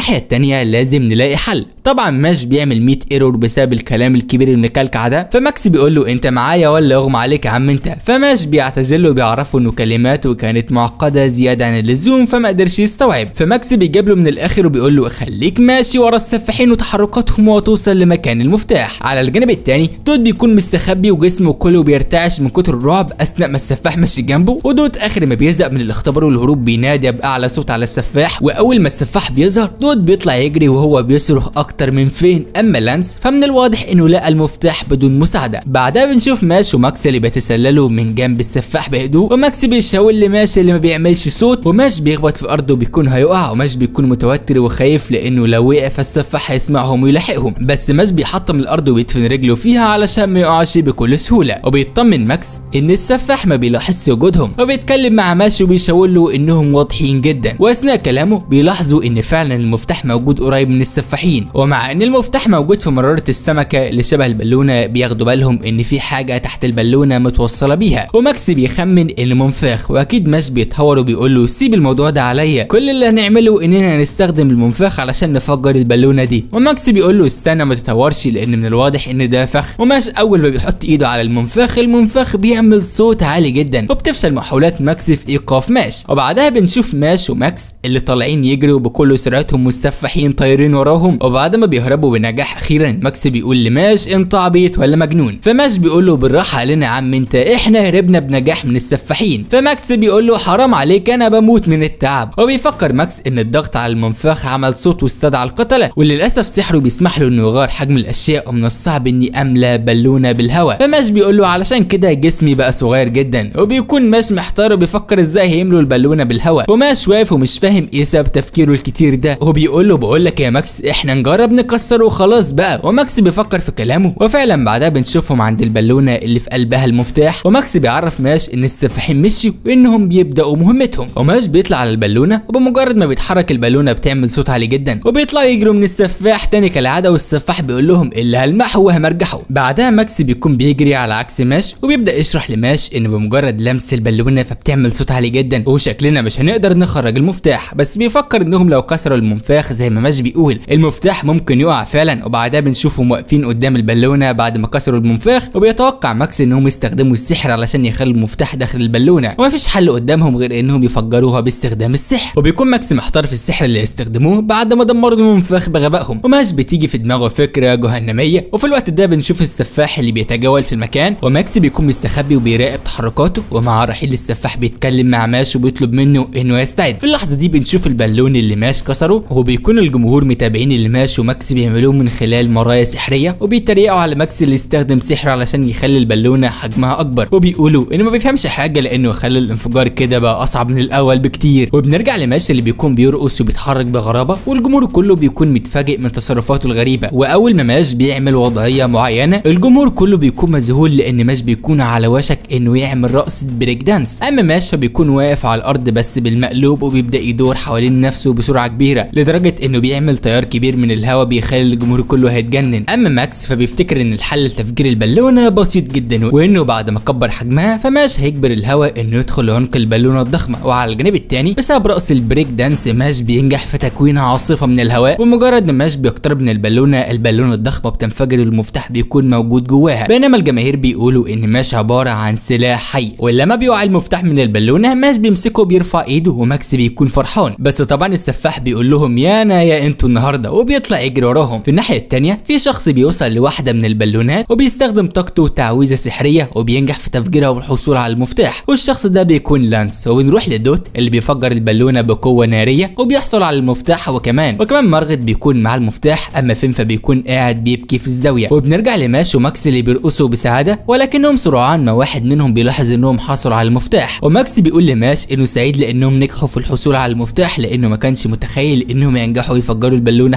الناحيه التانيه لازم نلاقي حل طبعا ماش بيعمل 100 ايرور بسبب الكلام الكبير المكلكع ده فماكس بيقول له انت معايا ولا اغمى عليك يا عم انت فماش بيعتذر له وبيعرفه انه كلماته كانت معقده زياده عن اللزوم فما قدرش يستوعب فماكس بيجيب له من الاخر وبيقول له خليك ماشي ورا السفاحين وتحركاتهم وتوصل لمكان المفتاح على الجانب التاني دوت بيكون مستخبي وجسمه كله بيرتعش من كتر الرعب اثناء ما السفاح ماشي جنبه ودوت اخر ما بيزهق من الاختبار والهروب بينادي باعلى صوت على السفاح واول ما السفاح بيظهر دوت بيطلع يجري وهو بيصرخ اكتر من فين اما لانس فمن الواضح انه لقى المفتاح بدون مساعده بعدها بنشوف ماش وماكس اللي بيتسللوا من جنب السفاح بهدوء وماكس بيشاور لماش اللي ما بيعملش صوت وماش بيخبط في ارضه بيكون هيقع وماش بيكون متوتر وخايف لانه لو وقع فالسفاح هيسمعهم ويلاحقهم بس ماش بيحطم الارض ويدفن رجله فيها علشان ما يقعش بكل سهوله وبيطمن ماكس ان السفاح ما بيلاحظش وجودهم وبيتكلم مع ماش وبيشاور له انهم واضحين جدا واثناء كلامه بيلاحظوا ان فعلا المفتاح موجود قريب من السفاحين ومع ان المفتاح موجود في مراره السمكه اللي شبه البالونه بياخدوا بالهم ان في حاجه تحت البالونه متوصله بيها وماكس بيخمن انه منفاخ واكيد ماش بيتهور وبيقول له سيب الموضوع ده عليا كل اللي هنعمله اننا نستخدم المنفاخ علشان نفجر البالونه دي وماكس بيقول له استنى ما تتهورش لان من الواضح ان ده فخ وماش اول ما بيحط ايده على المنفاخ المنفاخ بيعمل صوت عالي جدا وبتفشل محاولات ماكس في ايقاف ماش وبعدها بنشوف ماش وماكس اللي طالعين يجروا بكل سرعتهم والسفاحين طايرين وراهم وبعد ما بيهربوا بنجاح اخيرا ماكس بيقول لماش انت عبيط ولا مجنون فماش بيقول له بالراحه علينا يا عم انت احنا هربنا بنجاح من السفاحين فماكس بيقول له حرام عليك انا بموت من التعب وبيفكر ماكس ان الضغط على المنفاخ عمل صوت واستدعى القتله وللاسف سحره بيسمح له انه يغير حجم الاشياء ومن الصعب اني املى بالونه بالهواء فماش بيقول له علشان كده جسمي بقى صغير جدا وبيكون ماش محتار وبيفكر ازاي هيملوا البالونه بالهواء وماش واقف ومش فاهم ايه سبب تفكيره الكتير ده وبيقول له بقول لك يا ماكس احنا نجرب نكسره وخلاص بقى وماكس بيفكر في كلامه وفعلا بعدها بنشوفهم عند البالونه اللي في قلبها المفتاح وماكس بيعرف ماش ان السفاحين مشيوا وانهم بيبداوا مهمتهم وماش بيطلع على البالونه وبمجرد ما بيتحرك البالونه بتعمل صوت عالي جدا وبيطلعوا يجروا من السفاح تاني كالعاده والسفاح بيقول لهم اللي هلمحه وهمرجحه بعدها ماكس بيكون بيجري على عكس ماش وبيبدا يشرح لماش ان بمجرد لمس البالونه فبتعمل صوت عالي جدا وشكلنا مش هنقدر نخرج المفتاح بس بيفكر انهم لو كسروا المنفاخ زي ما ماش بيقول المفتاح ممكن يقع فعلا وبعدها بنشوفهم واقفين قدام البالونه بعد ما كسروا المنفاخ وبيتوقع ماكس انهم يستخدموا السحر علشان يخلوا المفتاح داخل البالونه ومفيش حل قدامهم غير انهم يفجروها باستخدام السحر وبيكون ماكس محتار في السحر اللي يستخدموه بعد ما دمروا المنفاخ بغبائهم وماش بتيجي في دماغه فكره جهنميه وفي الوقت ده بنشوف السفاح اللي بيتجول في المكان وماكس بيكون مستخبي وبيراقب تحركاته ومع رحيل السفاح بيتكلم مع ماش وبيطلب منه انه يستعد في اللحظه دي بنشوف البالون اللي ماش كسره وبيكون الجمهور متابعين اللي ماش وماكس بيعملوه من خلال مرايا سحريه وبيتريقوا على ماكس اللي استخدم سحر علشان يخلي البالونه حجمها اكبر وبيقولوا انه ما بيفهمش حاجه لانه خلى الانفجار كده بقى اصعب من الاول بكتير وبنرجع لماش اللي بيكون بيرقص وبيتحرك بغرابه والجمهور كله بيكون متفاجئ من تصرفاته الغريبه واول ما ماش بيعمل وضعيه معينه الجمهور كله بيكون مذهول لان ماش بيكون على وشك انه يعمل رقصه بريك دانس اما ماش فبيكون واقف على الارض بس بالمقلوب وبيبدا يدور حوالين نفسه بسرعه كبيره لدرجه انه بيعمل تيار كبير من الهواء بيخلي الجمهور كله هيتجنن اما ماكس فبيفتكر ان الحل لتفجير البالونه بسيط جدا وانه بعد ما كبر حجمها فماش هيجبر الهواء انه يدخل لعمق البالونه الضخمه وعلى الجانب الثاني بسبب رقص البريك دانس ماش بينجح في تكوين عاصفه من الهواء ومجرد ما ماش بيقترب من البالونه البالونه الضخمه بتنفجر والمفتاح بيكون موجود جواها بينما الجماهير بيقولوا ان ماش عباره عن سلاح حي ولما بيقع المفتاح من البالونه ماش بيمسكه بيرفع ايده وماكس بيكون فرحان بس طبعا السفاح بيقول لهم يا انا يا انتوا النهارده وبيطلع يجري وراهم في الناحيه الثانيه في شخص بيوصل لواحده من البالونات وبيستخدم طاقته تعويذه سحريه وبينجح في تفجيرها والحصول على المفتاح والشخص ده بيكون لانس وبنروح لدوت اللي بيفجر البالونه بقوه ناريه وبيحصل على المفتاح هو كمان وكمان مارغت بيكون مع المفتاح اما فين فبيكون قاعد بيبكي في الزاويه وبنرجع لماش وماكس اللي بيرقصوا بسعاده ولكنهم سرعان ما واحد منهم بيلاحظ انهم حصلوا على المفتاح وماكس بيقول لماش انه سعيد لانهم نجحوا في الحصول على المفتاح لانه ما كانش متخيل انهم ينجحوا يفجروا البالونه حتى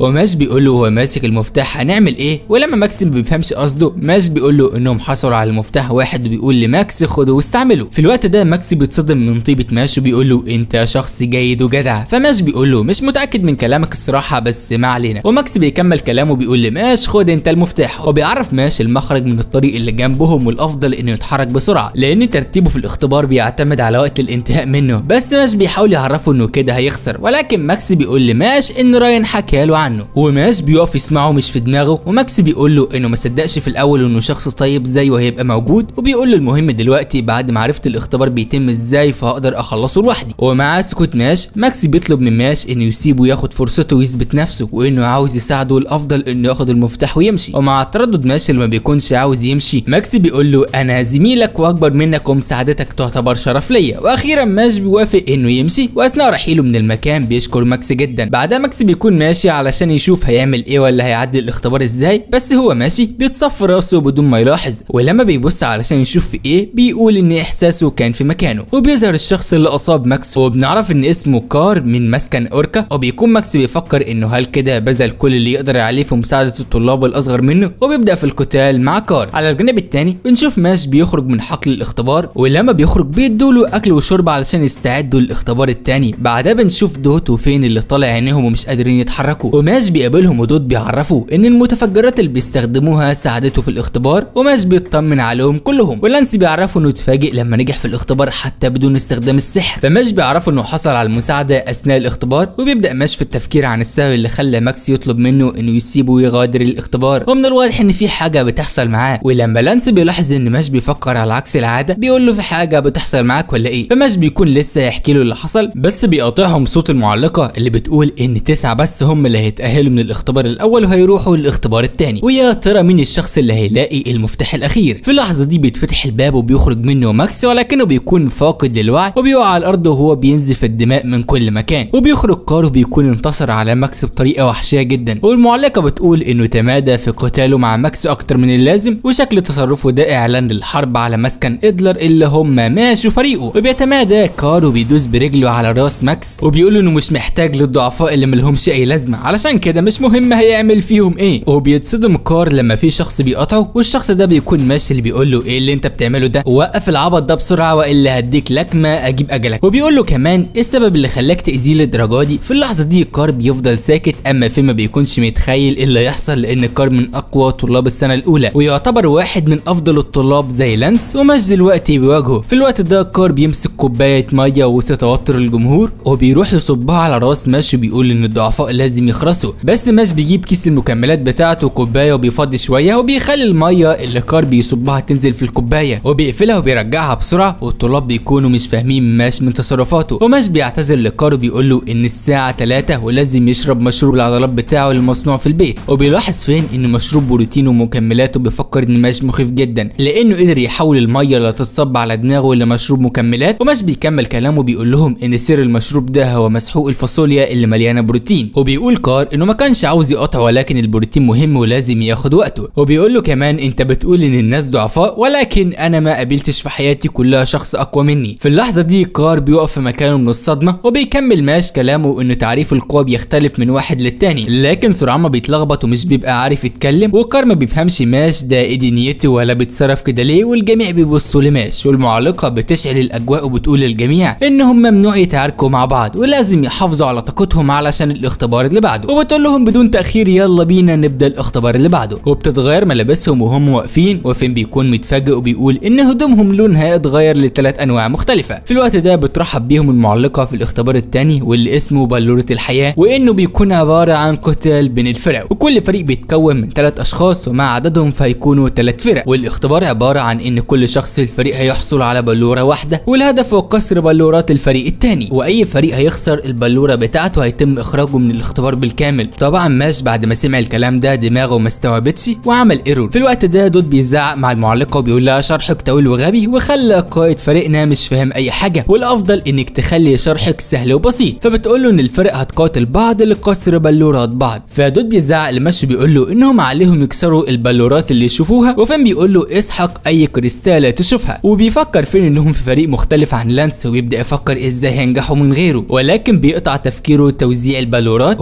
وماش بيقول له هو ماسك المفتاح هنعمل ايه ولما ماكس ما بيفهمش قصده ماش بيقول له انهم حصلوا على المفتاح واحد وبيقول لماكس خده واستعمله في الوقت ده ماكس بيتصدم من طيبه ماش وبيقول له انت شخص جيد وجدع فماش بيقول له مش متاكد من كلامك الصراحه بس ما علينا وماكس بيكمل كلامه بيقول لماش خد انت المفتاح وبيعرف ماش المخرج من الطريق اللي جنبهم والافضل انه يتحرك بسرعه لان ترتيبه في الاختبار بيعتمد على وقت الانتهاء منه بس ماش بيحاول يعرفه انه كده هيخسر ولكن ماكس بيقول لماش ان راين حكى له عنه وماش بيقف يسمعه مش في دماغه وماكس بيقول له انه ما صدقش في الاول انه شخص طيب زيه هيبقى موجود وبيقول له المهم دلوقتي بعد ما عرفت الاختبار بيتم ازاي فهقدر اخلصه لوحدي ومع سكوت ماش ماكس بيطلب من ماش انه يسيبه ياخد فرصته ويثبت نفسه وانه عاوز يساعده الافضل انه ياخد المفتاح ويمشي ومع تردد ماش اللي ما بيكونش عاوز يمشي ماكس بيقول له انا زميلك واكبر منك ومساعدتك تعتبر شرف ليا واخيرا ماش بيوافق انه يمشي واثناء رحيله من المكان بيشكر ماكس جدا بعدها ماكس بيكون ماشي علشان يشوف هيعمل ايه ولا هيعدي الاختبار ازاي بس هو ماشي بيتصفر راسه بدون ما يلاحظ ولما بيبص علشان يشوف في ايه بيقول ان احساسه كان في مكانه وبيظهر الشخص اللي اصاب ماكس وبنعرف ان اسمه كار من مسكن اوركا وبيكون ماكس بيفكر انه هل كده بذل كل اللي يقدر عليه في مساعده الطلاب الاصغر منه وبيبدا في القتال مع كار على الجانب الثاني بنشوف ماش بيخرج من حقل الاختبار ولما بيخرج بيدوله اكل وشرب علشان يستعدوا للاختبار الثاني بعدها بنشوف دوت وفين اللي طالع عينيهم ومش قادرين يتحركوا وماش بيقابلهم ودوت بيعرفوا ان المتفجرات اللي بيستخدموها ساعدته في الاختبار وماش بيطمن عليهم كلهم ولانسي بيعرفوا انه اتفاجئ لما نجح في الاختبار حتى بدون استخدام السحر فماش بيعرفوا انه حصل على المساعده اثناء الاختبار وبيبدا ماش في التفكير عن السبب اللي خلى ماكس يطلب منه انه يسيبه ويغادر الاختبار ومن الواضح ان في حاجه بتحصل معاه ولما لانس بيلاحظ ان ماش بيفكر على عكس العاده بيقول له في حاجه بتحصل معاك ولا ايه فماش بيكون لسه يحكي له اللي حصل بس بيقاطعهم صوت المعلقه اللي بتقول ان تسعه بس هم اللي هيتاهلوا من الاختبار الاول وهيروحوا للاختبار الثاني ويا ترى مين الشخص اللي هيلاقي المفتاح الاخير في اللحظه دي بيتفتح الباب وبيخرج منه ماكس ولكنه بيكون فاقد للوعي وبيقع على الارض وهو بينزف الدماء من كل مكان وبيخرج كارو بيكون انتصر على ماكس بطريقه وحشيه جدا والمعلقه بتقول انه تمادى في قتاله مع ماكس اكتر من اللازم وشكل تصرفه ده اعلان للحرب على مسكن ادلر اللي هم ماش وفريقه وبيتمادى كارو بيدوس برجله على راس ماكس وبيقول انه مش محتاج للضعفاء اللي ملهمش اي لازمه علشان كده مش مهم هيعمل فيهم ايه وبيتصدم كار لما في شخص بيقطعه والشخص ده بيكون ماشي اللي بيقول له ايه اللي انت بتعمله ده وقف العبط ده بسرعه والا هديك لكمه اجيب اجلك وبيقول له كمان ايه السبب اللي خلاك تاذيه للدرجه دي في اللحظه دي كار بيفضل ساكت اما في ما بيكونش متخيل ايه اللي يحصل لان كار من اقوى طلاب السنه الاولى ويعتبر واحد من افضل الطلاب زي لانس وماش دلوقتي بيواجهه في الوقت ده كار بيمسك كوبايه ميه وسط توتر الجمهور وبيروح يصبها على راس ماش وبيقول ان الضعفاء لازم يخرسوا بس ماش بيجيب كيس المكملات بتاعته كوبايه وبيفضي شويه وبيخلي الميه اللي كار بيصبها تنزل في الكوبايه وبيقفلها وبيرجعها بسرعه والطلاب بيكونوا مش فاهمين ماش من تصرفاته وماش بيعتذر لكار وبيقول له ان الساعه 3 ولازم يشرب مشروب العضلات بتاعه المصنوع في البيت وبيلاحظ فين ان مشروب بروتين ومكملاته بيفكر ان ماش مخيف جدا لانه قدر يحول الميه اللي تتصب على دماغه لمشروب مكملات وماش بيكمل كلامه بيقول لهم ان سر المشروب ده هو مسحوق الفاصوليا اللي مليانه بروتين وبيقول كار انه ما كانش عاوز يقطع ولكن البروتين مهم ولازم ياخد وقته وبيقول له كمان انت بتقول ان الناس ضعفاء ولكن انا ما قابلتش في حياتي كلها شخص اقوى مني في اللحظه دي كار بيقف في مكانه من الصدمه وبيكمل ماش كلامه انه تعريف القوه بيختلف من واحد للتاني لكن سرعان ما بيتلخبط ومش بيبقى عارف يتكلم وكار ما بيفهمش ماش ده ايه دنيته ولا بيتصرف كده ليه والجميع بيبصوا لماش والمعلقه بتشعل الاجواء وبتقول للجميع انهم ممنوع يتعاركوا مع بعض ولازم يحافظوا على طاقتهم علشان الاختبار اللي بعده وبتقول لهم بدون تاخير يلا بينا نبدا الاختبار اللي بعده وبتتغير ملابسهم وهم واقفين وفين بيكون متفاجئ وبيقول ان هدومهم لونها اتغير لثلاث انواع مختلفه في الوقت ده بترحب بيهم المعلقه في الاختبار الثاني واللي اسمه بلوره الحياه وانه بيكون عباره عن قتال بين الفرق وكل فريق بيتكون من ثلاث اشخاص ومع عددهم فهيكونوا ثلاث فرق والاختبار عباره عن ان كل شخص في الفريق هيحصل على بلوره واحده والهدف هو كسر بلورات الفريق الثاني واي فريق هيخسر البلوره بتاعته هيتم اخراجه من الاختبار بالكامل طبعا ماش بعد ما سمع الكلام ده دماغه ما استوعبتش وعمل ايرور في الوقت ده دود بيزعق مع المعلقه وبيقول لها شرحك طويل وغبي وخلى قائد فريقنا مش فاهم اي حاجه والافضل انك تخلي شرحك سهل وبسيط فبتقول له ان الفرق هتقاتل بعض لكسر بلورات بعض فدود بيزعق لمش بيقول له انهم عليهم يكسروا البلورات اللي يشوفوها وفين بيقول له اسحق اي كريستاله تشوفها وبيفكر فين انهم في فريق مختلف عن لانس وبيبدا يفكر ازاي هينجحوا من غيره ولكن بيقطع تفكيره توزيع البلورات وبتقول لهم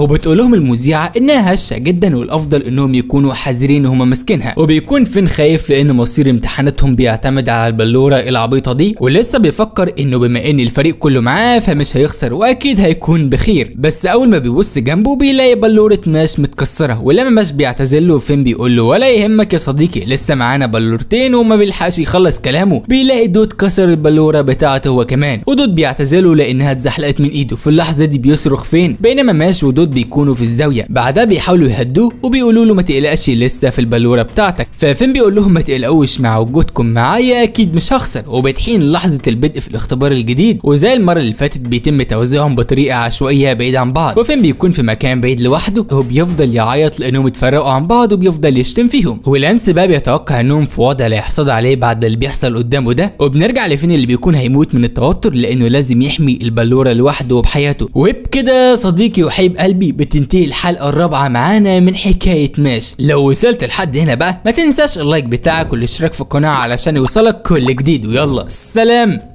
لهم المذيعه انها هشه جدا والافضل انهم يكونوا حذرين وهم ماسكينها وبيكون فين خايف لان مصير امتحاناتهم بيعتمد على البلوره العبيطه دي ولسه بيفكر انه بما ان الفريق كله معاه فمش هيخسر واكيد هيكون بخير بس اول ما بيبص جنبه بيلاقي بلوره ماش متكسره ولما ماش بيعتذر له فين بيقول له ولا يهمك يا صديقي لسه معانا بلورتين وما بيلحقش يخلص كلامه بيلاقي دود كسر البلوره بتاعته هو كمان ودود بيعتذر له لانها اتزحلقت من ايده في اللحظه دي بيصرخ فين بينما ماش ودود بيكونوا في الزاويه بعدها بيحاولوا يهدوه وبيقولوا له ما تقلقش لسه في البلوره بتاعتك ففين بيقول لهم ما تقلقوش مع وجودكم معايا اكيد مش هخسر وبتحين لحظه البدء في الاختبار الجديد وزي المره اللي فاتت بيتم توزيعهم بطريقه عشوائيه بعيد عن بعض وفين بيكون في مكان بعيد لوحده وبيفضل يعيط لانهم اتفرقوا عن بعض وبيفضل يشتم فيهم ولانس بقى بيتوقع انهم في وضع لا يحصد عليه بعد اللي بيحصل قدامه ده وبنرجع لفين اللي بيكون هيموت من التوتر لانه لازم يحمي البلوره لوحده وبحياته وبكده صديقي وحبيب قلبي بتنتهي الحلقه الرابعه معانا من حكايه ماش لو وصلت لحد هنا بقى ما تنساش اللايك بتاعك والاشتراك في القناه علشان يوصلك كل جديد ويلا سلام